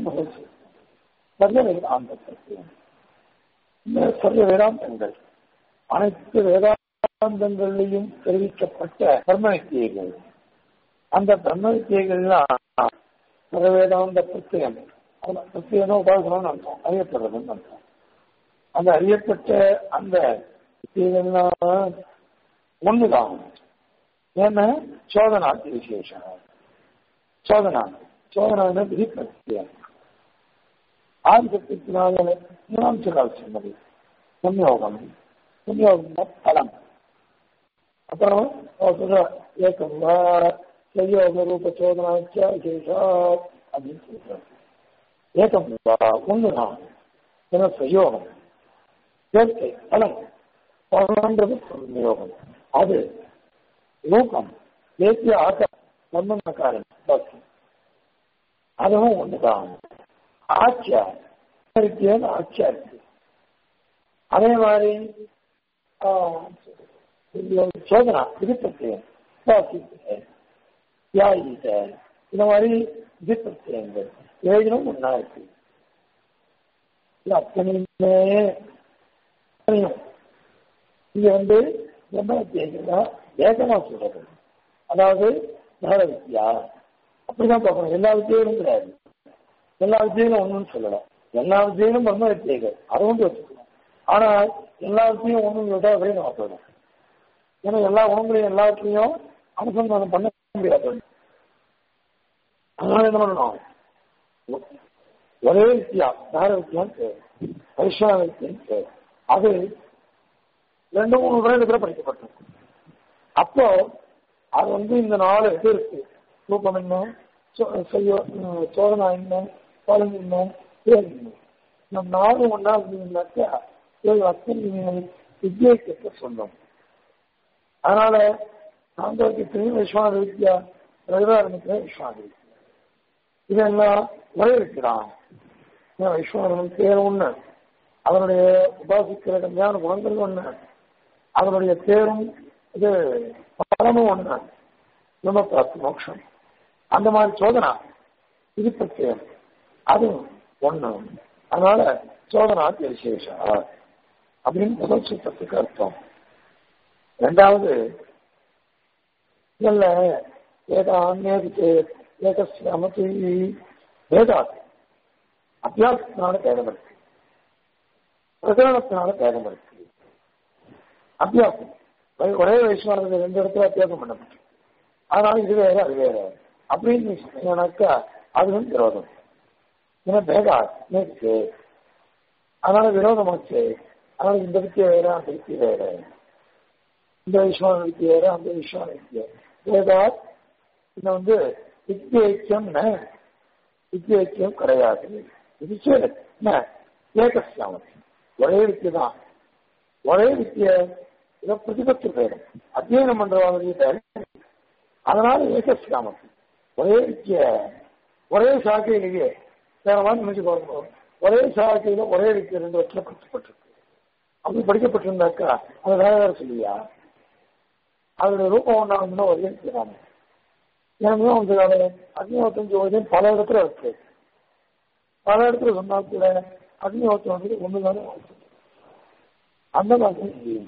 சர்வ வேதாந்த சத்தியம் இந்த சர்வ வேதாந்தங்கள் அனைத்து வேதாந்தங்களிலையும் தெரிவிக்கப்பட்ட கர்ம வித்தியைகள் அந்த பிரம்ம வித்தியைகள்லாம் சர்வ வேதாந்த பிரத்யம் பிரத்யேக உபாசனம்னு அர்த்தம் அறியப்படுறதுன்னு அர்த்தம் அந்த அறியப்பட்ட அந்த வித்தியைகள்லாம் ஒண்ணுதான் ஏன்னா சோதனாத்து விசேஷம் சோதனா சோதனா விதி பிரத்யம் ஆதிசக்தினால மூணாம் சொல்லால் சொன்னது சம்யோகம் சம்யோகம் பலம் அப்புறம் சொல்ற ஏக்கம் வா சயோக ரூப சோதனாச்சா விசேஷா அப்படின்னு சொல்றாரு ஏக்கம் வா ஒண்ணுதான் ஏன்னா சயோகம் சேர்க்கை பலம் பலன்றது சம்யோகம் அது லோகம் தேசிய ஆக்க சம்பந்தக்காரன் பஸ் அதுவும் ஒண்ணுதான் ஆட்சியா இருக்கு ஆட்சியா இருக்கு அதே மாதிரி சோதனா விதிப்பிரத்தியம் தியாகிட்ட இந்த மாதிரி விதிப்பிரத்தியங்கள் ஏழும் ஒன்னா இருக்கு இது அத்தனையுமே இங்க வந்து பிரம்ம வித்தியா வேகமா சொல்றது அதாவது தகர வித்யா அப்படிதான் பார்க்கணும் எல்லா வித்தியிலும் கிடையாது எல்லா வித்தியிலும் ஒண்ணுன்னு சொல்லலாம் எல்லா வித்தியிலும் பிரம்ம வித்தியைகள் அதை வந்து வச்சுக்கணும் ஆனா எல்லா வித்தியும் ஒண்ணும் விட்டா அப்படியே நம்ம போயிடும் ஏன்னா எல்லா குணங்களையும் எல்லாத்துலயும் அனுசந்தானம் பண்ண முடியாது அதனால என்ன பண்ணணும் ஒரே வித்தியா தார வித்தியான்னு பேர் வைஷ்ணவ வித்தியன்னு பேர் அது ரெண்டு மூணு வருடத்துல படிக்கப்பட்டிருக்கு அப்போ அது வந்து இந்த நாலு இது இருக்கு ரூபம் என்ன சோ- செய்யோ உம், சோதனா என்ன பலன் என்ன பேர் என்ன நம்ம நாலு ஒன்றா இருந்தீங்கன்னாக்கா ஏழு அத்தனை வித்தியத்தை சொல்லும் அதனால சாந்தோக்கியத்திலையும் விஸ்வாத வித்யா ரவிதாரணித்திலையும் விஸ்வாத வித்யா இதெல்லாம் ஒரே இருக்கிறான் விஸ்வாதன் பேர் ஒண்ணு அவருடைய உபாசிக்கிற கல்யாண குணங்கள் ஒண்ணு அவருடைய பேரும் இது பலமும் ஒண்ணு நம்ம பிராப்தி மோட்சம் அந்த மாதிரி சோதனா இது பிரத்யம் அது ஒண்ணு அதனால சோதனா விசேஷா அப்படின்னு முதல் சூத்திரத்துக்கு அர்த்தம் ரெண்டாவது இல்ல ஏதான்யது ஏகசியாமதி வேதாத் அத்தியாசத்தினால பேதம் இருக்கு பிரகரணத்தினால பேதம் இருக்கு அத்தியாசம் ஒரே- ஒரே வைஸ்வரத்துக்கு ரெண்டு இடத்துல அத்தியாசம் பண்ணப்பட்டு அதனால இது வேற அது வேற அப்படின்னு நீ சொன்னீங்கன்னாக்கா அது வந்து விரோதம் ஏன்னா பேதா நேற்று அதனால விரோதமாச்சு அதனால இந்த வித்தியை வேற அந்த வித்தியை வேற இந்த விஸ்வான வித்தியை வேற அந்த விஸ்வான வித்தியை வேதா இது வந்து வித்தியைக்கியம் வித்தியைக்கியம் கிடையாது இது சரி என்ன ஏகசியாமம் ஒரே வித்தியை தான் ஒரே வித்திய இதை பிரதிபத்து பேரும் அத்தியனம் பண்றவாங்க அதனால ஏகசியாமம் ஒரே வித்திய ஒரே சாக்கையிலேயே வேற மாதிரி நினைச்சு பாருங்க ஒரே சாக்கையில ஒரே வித்திய ரெண்டு வருஷம் படிக்கப்பட்டிருக்கு அப்படி படிக்கப்பட்டிருந்தாக்கா அது வேற வேற சொல்லியா அதோட ரூபம் ஒன்றாங்கன்னா ஒரே இருக்கிறாங்க ஏன்னா வந்து அது அக்னிஹோத்தம் ஜோதியம் பல இடத்துல இருக்கு பல இடத்துல சொன்னா கூட அக்னிஹோத்தம் வந்து ஒண்ணுதானே இருக்கு. அந்த மாதிரி இல்லையே.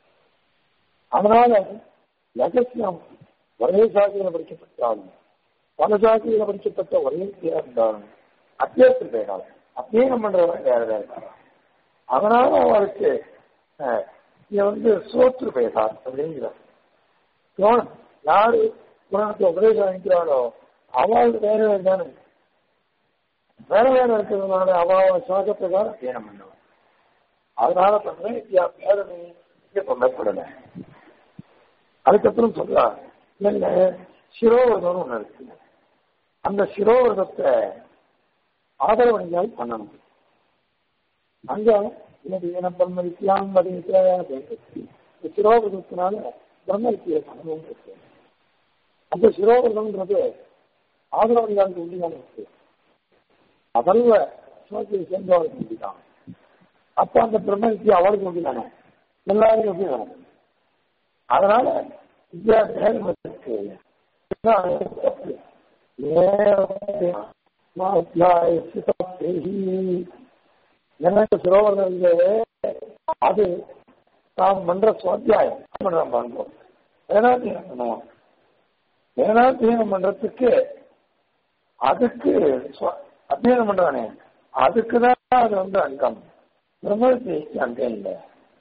அதனால ரகசியம் ஒரே சாதியில படிக்கப்பட்டாலும் பல சாதியில படிக்கப்பட்ட ஒரே வித்தியா இருந்தாலும் அத்தியாசம் வேணாலும் அத்தியனம் பண்றவங்க வேற வேற இருக்கலாம். அதனால அவருக்கு அஹ், இங்க வந்து சோற்று பேசா அப்படிங்கிறார் கவனம் யாரு குணத்தை உபதேசம் அளிக்கிறாளோ அவளுக்கு வேற வேற தானே வேற வேற இருக்கிறதுனால அவ சாகப்பிரகாரம் அத்தியனம் பண்ணுவான் அதனால பண்றேன் பேரணி இங்க சொல்லப்படல அதுக்கப்புறம் சொல்றா இல்ல சிரோவர்தம் ஒண்ணு இருக்கு அந்த சிரோவர்தத்தை ஆதரவணியால் பண்ணணும் அங்க இன்னைக்கு என்ன பிரம்ம வித்தியாம் இந்த சிரோவர்தத்தினால பிரம்ம வித்தியை பண்ணணும் இருக்கு அந்த சிரோவர்தம்ன்றது ஆதரவணியாளுக்கு உண்டிதான் இருக்கு அதல்ல சுமத்தியை சேர்ந்தவர்களுக்கு உண்டிதான் அப்ப அந்த பிரம்ம வித்தியை அவளுக்கு உண்டிதானே எல்லாருக்கும் எப்படி வேணும் அதனால வித்யா பேதம் இருக்கு எனக்கு சிரோவர்கள் அது நாம் பண்ற சுவாத்தியாயம் பண்றோம் பண்றோம் வேதாத்தியம் பண்ணுவோம் வேதாத்தியனம் பண்றதுக்கு அதுக்கு சுவ- அத்தியனம் பண்றானே அதுக்கு தான் அது வந்து அங்கம் பிரம்மத்திக்கு அங்கம் இல்லை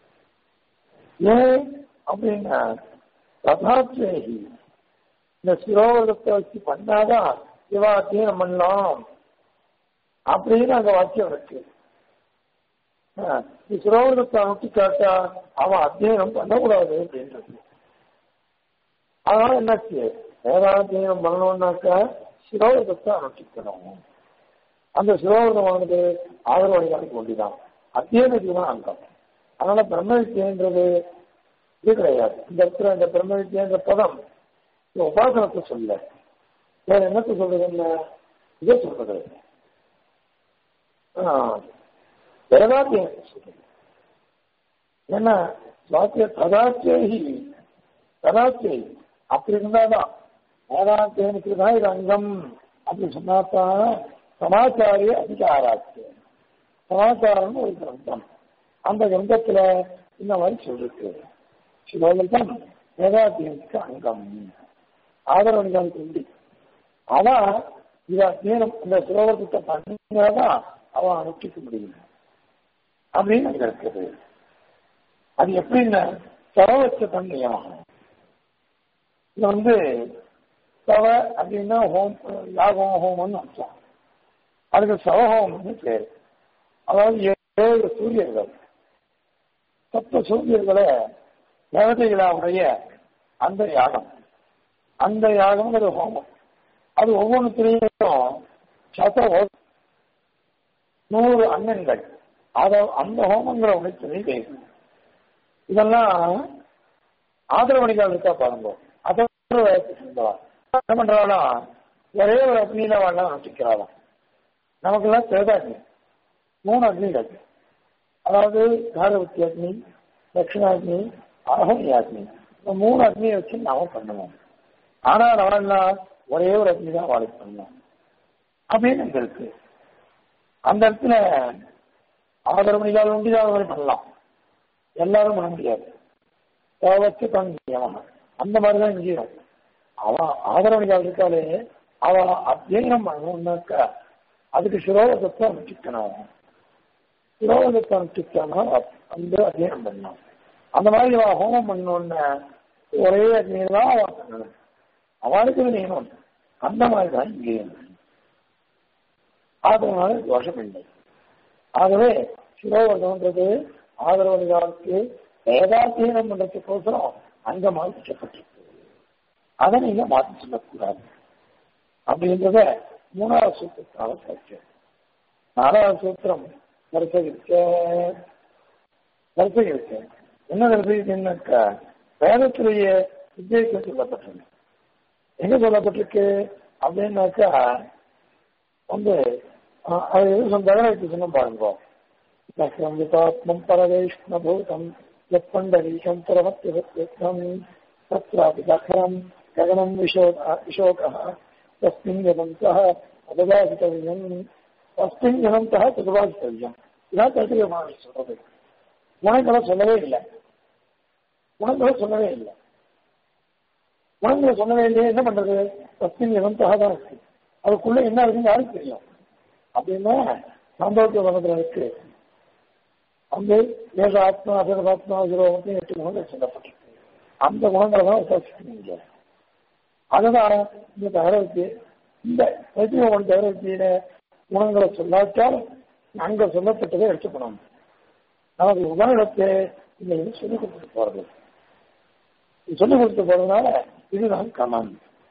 ஏன் அப்படின்னா ததாத்வேகி இந்த சிரோவரத்தை வச்சு பண்ணாதான் இவா அத்தியனம் பண்ணலாம் அப்படின்னு அங்க வாக்கியம் இருக்கு ஆஹ், நீ சிரோவரத்தை நோக்கி காட்டா அவன் அத்தியனம் பண்ணக்கூடாது அப்படின்றது அதனால என்னாச்சு வேதாத்தியனம் பண்ணணும்னாக்கா சிரோவரத்தை அனுஷ்டிக்கணும் அந்த சிரோவரமானது ஆதரவணிகளுக்கு ஒண்டிதான் அத்தியனத்துக்கு தான் அங்கம் அதனால பிரம்ம வித்தியன்றது இது கிடையாது இந்த இடத்துல இந்த பிரம்ம வித்தியன்ற பதம் இந்த உபாசனத்தை சொல்ல வேற என்னத்தை சொல்றது என்ன இதை சொல்றது ஆஹ், வேதாத்தியனத்தை சொல்றது ஏன்னா வாக்கிய ததாச்சேகி ததாச்சேகி அப்படி இருந்தாதான் வேதாத்தியனுக்கு தான் இது அங்கம் அப்படி சொன்னாதான் சமாச்சாரிய அதிகாராச்சு சமாச்சாரம் ஒரு கிரந்தம் அந்த கிரந்தத்துல இந்த மாதிரி சொல்லிருக்கு சிலோகம் வேதாத்தியனுக்கு அங்கம் ஆதரவணிகளுக்கு உண்டு அவன் இத நேரம் இந்த சுலோகத்தை பண்ணினாதான் அவன் அனுஷ்டிக்க முடியும் அப்படின்னு அங்க இருக்குது அது எப்படின்னா சரவச்ச பண்ணியம் இது வந்து சவ அப்படின்னா ஹோம் யாகம் ஹோமம்னு அர்த்தம் அதுக்கு சவஹோமம்னு பேரு அதாவது ஏழு சூரியர்கள் சப்த சூரியர்களை தேவதைகளாவுடைய அந்த யாகம் அந்த யாகம்ங்கிற ஹோமம் அது ஒவ்வொன்றுத்திலையும் சத நூறு அண்ணன்கள் அத அந்த ஹோமங்களை உழைத்ததை பேசும் இதெல்லாம் ஆதரவணிகள் இருக்கா பாருங்க அதை என்ன பண்றாலும் ஒரே ஒரு அக்னியில வாழலாம் வச்சுக்கிறாளாம் நமக்கெல்லாம் தேதாக்னி மூணு அக்னிகள் அதாவது காரவத்தி அக்னி தட்சிணாக்னி அகனி அக்னி இந்த மூணு அக்னியை வச்சு நாம பண்ணுவோம் ஆனா அவெல்லாம் ஒரே ஒரு அக்னி தான் வாழை பண்ணலாம் அப்படின்னு அங்க இருக்கு அந்த இடத்துல ஆதரவணிகள் உண்டிதான் மாதிரி பண்ணலாம் எல்லாரும் பண்ண முடியாது வச்சு பண்ணியவன் அந்த மாதிரிதான் இங்கேயும் அவன் ஆதரவணிகள் இருக்காலே அவன் அத்தியனம் பண்ணணும்னாக்கா அதுக்கு சிரோதத்தை அனுப்பிக்கணும் சிரோதத்தை அனுப்பிச்சானா அந்த அத்தியனம் பண்ணணும் அந்த மாதிரி அவன் ஹோமம் பண்ணணும்னு ஒரே அக்னியை தான் அவன் பண்ணணும் அவனுக்கு நியமம் அந்த மாதிரி தான் இங்கேயும் அதனால தோஷம் இல்லை ஆகவே சிரோவர்தம்ன்றது ஆதரவணிகாலுக்கு வேதாத்தியனம் பண்றதுக்கோசரம் அங்க மாற்றிக்கப்பட்டிருக்கு அதை நீங்க மாற்றி சொல்லக்கூடாது அப்படின்றத மூணாவது சூத்திரத்தால கற்று நாலாவது சூத்திரம் வரிசைக்க வரிசைக்க என்ன வரிசைக்குன்னாக்கா வேதத்திலேயே வித்தியத்தை சொல்லப்பட்டிருக்கு எங்க சொல்லப்பட்டிருக்கு அப்படின்னாக்கா வந்து அது எது சொந்த சொன்ன பாருங்க சம்விதாத்மம் பரவைஷ்ணபூதம் எப்பண்டரீகம் புறமத்தியம் தத்ராபி தகரம் ககனம் விஷோக விஷோகः तस्मिन् यदन्तः तदुपासितव्यम् तस्मिन् यदन्तः तदुपासितव्यம் இதான் தைத்திரியமான சொல்றது குணங்களை சொல்லவே இல்லை குணங்களை சொல்லவே இல்லை குணங்களை சொல்லவே இல்லையே என்ன பண்றது தஸ்மின் எதந்தாக தான் இருக்கு அதுக்குள்ள என்ன இருக்குன்னு யாருக்கு தெரியும் அப்படின்னா சாந்தோக்கிய வனத்துல இருக்கு வந்து ஏழு ஆத்மா அசரபாத்மா அசுரோகத்தையும் எட்டு குணங்கள் சொல்லப்பட்டிருக்கு அந்த குணங்களை தான் விசாரிச்சுக்கணும் அதுதான் இந்த தகவலுக்கு இந்த வைத்திய குண தகவலுக்கின குணங்களை சொல்லாட்டால் அங்க சொல்லப்பட்டதை எடுத்துக்கணும் நமக்கு உபநிடத்தை இந்த இது சொல்லிக் கொடுத்து போறது இது சொல்லிக் கொடுத்து போறதுனால இதுதான் கமன்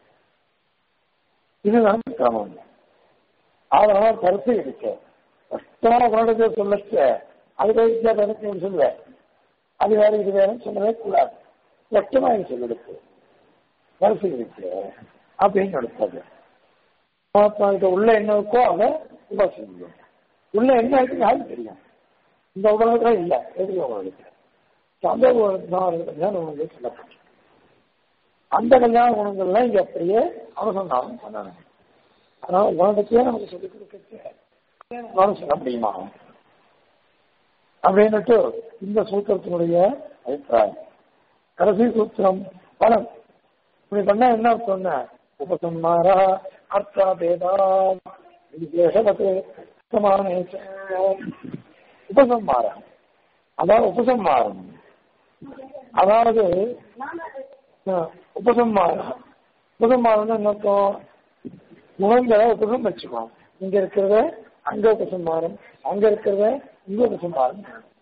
இதுதான் கிரமம் அதனால கருத்து இருக்கு கஷ்டமான குணத்தை சொல்லச்ச அது வித்தியா எனக்கு சொல்லுவேன் அது வேற இது வேணும் சொல்லவே கூடாது கஷ்டமா இது சொல்லிடுக்கு கருத்து இருக்கு அப்படின்னு எடுத்தது பரமாத்மா கிட்ட உள்ள என்ன இருக்கோ அதை உபாசிக்கணும் உள்ள என்ன இருக்கு யாருக்கு தெரியும் இந்த உலகத்துல இல்ல எதிரி உலகத்துல அந்த கல்யாண குணங்கள் சொல்லப்பட்டு அந்த கல்யாண குணங்கள்லாம் இங்க அப்படியே அவசரம் பண்ணணும் அதனால உலகத்தையே நமக்கு சொல்லிக் கொடுக்க சொல்ல முடியுமா அப்படின்னுட்டு இந்த சூத்திரத்தினுடைய அபிப்பிராயம் கடைசி சூத்திரம் பலம் இப்படி பண்ணா என்ன சொன்ன உபசம்மாரா அர்த்தா பேதாம் விசேஷபத்து சமானே உபசம்மாரம் அதாவது உபசம்மாரம் அதாவது உபசம்மாரம் உபசம்மாரம் என்ன அர்த்தம் குணங்களை உபசம் வச்சுக்கணும் இங்க இருக்கிறத அங்க உபசம்மாரம் அங்க இருக்கிறத இங்க உபசம்மாரம்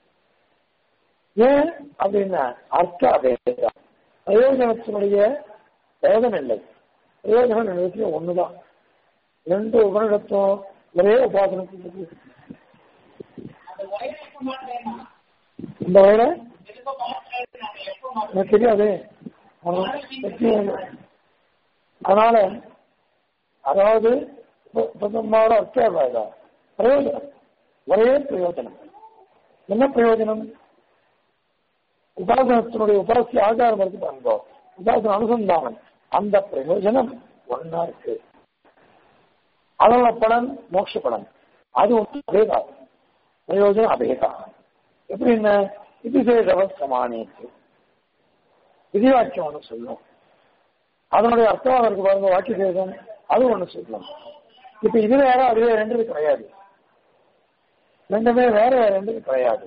ஏன் அப்படின்னா அர்த்த அபேதம் பிரயோஜனத்தினுடைய வேதம் இல்லை பிரயோஜனம் நிலையத்துல ஒண்ணுதான் ரெண்டு உபநிடத்தும் ஒரே உபாசனத்துக்கு இந்த வயல எனக்கு தெரியாது அதனால அதாவது பிரதமாவோட அர்த்தம் பிரயோஜனம் ஒரே பிரயோஜனம் என்ன பிரயோஜனம் உபாசனத்தினுடைய உபாசிய ஆகாரம் இருக்கு பாருங்க உபாசன அனுசந்தானம் அந்த பிரயோஜனம் ஒன்னா இருக்கு அதோட பலன் மோட்ச பலன் அது ஒன்று அபேதா பிரயோஜனம் அபேதா எப்படி என்ன விதிசேஷவ சமானித்து விதிவாக்கியம் ஒன்று சொல்லும் அதனுடைய அர்த்தம் இருக்கு பாருங்க வாக்கிய சேதம் அது ஒண்ணு சொல்லலாம் இப்ப இது வேற அது வேற ரெண்டு கிடையாது ரெண்டுமே வேற வேற ரெண்டு கிடையாது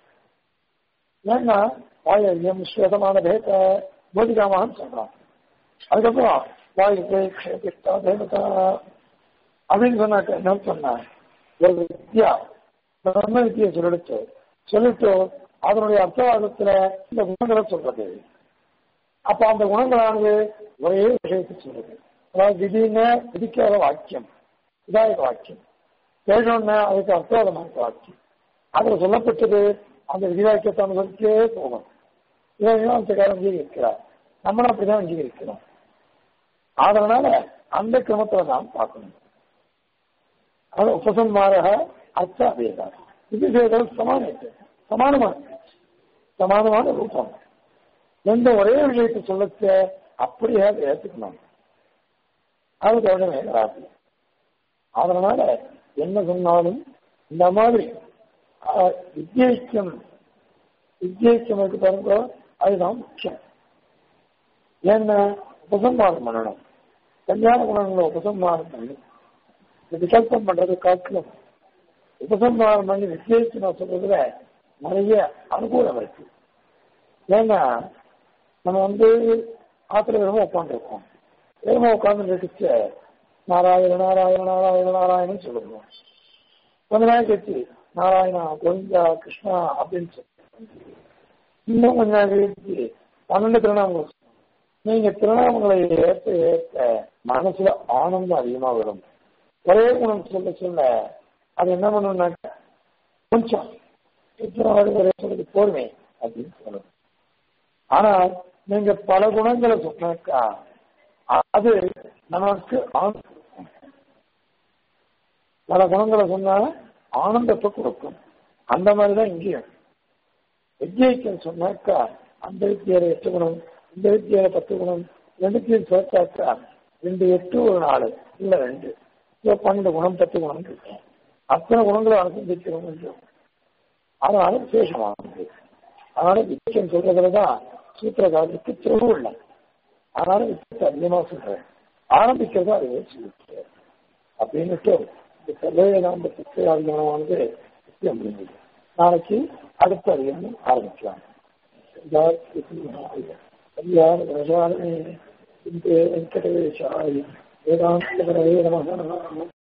ஏன்னா வாயம் ஸ்வேதமான பேத போதிகாமான்னு சொல்றான் அதுக்கப்புறம் வாயுக்கு க்ஷேபித்தா தேவதா அப்படின்னு சொன்னாக்க என்ன சொன்னா ஒரு வித்யா பிரம்ம வித்தியை சொல்லிடுச்சு சொல்லிட்டு அதனுடைய அர்த்தவாதத்துல இந்த குணங்களை சொல்றது அப்ப அந்த குணங்களானது ஒரே விஷயத்தை சொல்றது அதாவது திடீர்னு விதிக்காத வாக்கியம் விதாயக வாக்கியம் வேணும்னா அதுக்கு அர்த்தவாதமான வாக்கியம் அதுல சொல்லப்பட்டது அந்த விதிவாக்கியத்தை அனுசரிச்சே போகும் இதையும் அந்த காலம் அங்கீகரிக்கிறார் நம்மளும் அப்படிதான் அங்கீகரிக்கிறோம் அதனால அந்த கிரமத்தை நாம் பார்க்கணும் அது உபசன்மாரக அர்த்த அபேதா இது செய்தல் சமான சமானமான சமானமான ரூபம் எந்த ஒரே விஷயத்தை சொல்லச்ச அப்படியே அதை ஏற்றுக்கணும் அது தோழமே வராது அதனால என்ன சொன்னாலும் இந்த மாதிரி வித்யைக்கம் வித்யைக்கம் இருக்கு பாருங்க அதுதான் முக்கியம் ஏன்னா உபசம்மாரம் பண்ணணும் கல்யாண குணங்களை உபசம்மாரம் பண்ணி இந்த விகல்பம் பண்றது காட்டிலும் உபசம்மாரம் பண்ணி வித்யைக்கு நான் சொல்றதுல நிறைய அனுகூலம் இருக்கு ஏன்னா நம்ம வந்து ஆத்திர விதமா உட்காந்துருக்கோம் வேகமா உட்கார்ந்து இருக்குச்சு நாராயண நாராயண நாராயண நாராயணன் சொல்லுவோம் கொஞ்ச நேரம் கழிச்சு நாராயணா கோவிந்தா கிருஷ்ணா அப்படின்னு சொல்லி இன்னும் கொஞ்ச நேரம் கழிச்சு பன்னெண்டு திருநாமங்கள் நீங்க திருநாமங்களை ஏற்ற ஏற்ற மனசுல ஆனந்தம் அதிகமா வரும் ஒரே குணம் சொல்ல சொல்ல அது என்ன பண்ணுனாக்க கொஞ்சம் ஒரே சொல்றது போர்மை அப்படின்னு சொல்லணும் ஆனால் நீங்க பல குணங்களை சொன்னாக்கா அது நமக்கு பல குணங்களை சொன்னா ஆனந்தத்தை கொடுக்கும் அந்த மாதிரிதான் இங்கேயும் வித்யைக்கு சொன்னாக்கா அந்த வித்தியால எட்டு குணம் இந்த வித்தியால பத்து குணம் ரெண்டுத்தையும் சேர்த்தாக்கா ரெண்டு எட்டு ஒரு நாலு இல்ல ரெண்டு பன்னெண்டு குணம் பத்து குணம் இருக்கும் அத்தனை குணங்களும் அனுசந்திக்கிறோம் என்றும் அதனால விசேஷமானது அதனால வித்தியம் சொல்றதுலதான் சூத்திரகாரத்துக்கு திருவுள்ள அதனால வித்தியத்தை அதிகமா சொல்றேன் ஆரம்பிக்கிறது அதுவே சொல்லிட்டு அப்படின்னுட்டு இந்த சர்வேதாந்தத்துக்கு அதிகமானது வித்தியம் முடிஞ்சது நாளைக்கு அடுத்த அதிகமும் ஆரம்பிக்கலாம் வெங்கடேஷாய வேதாந்த நம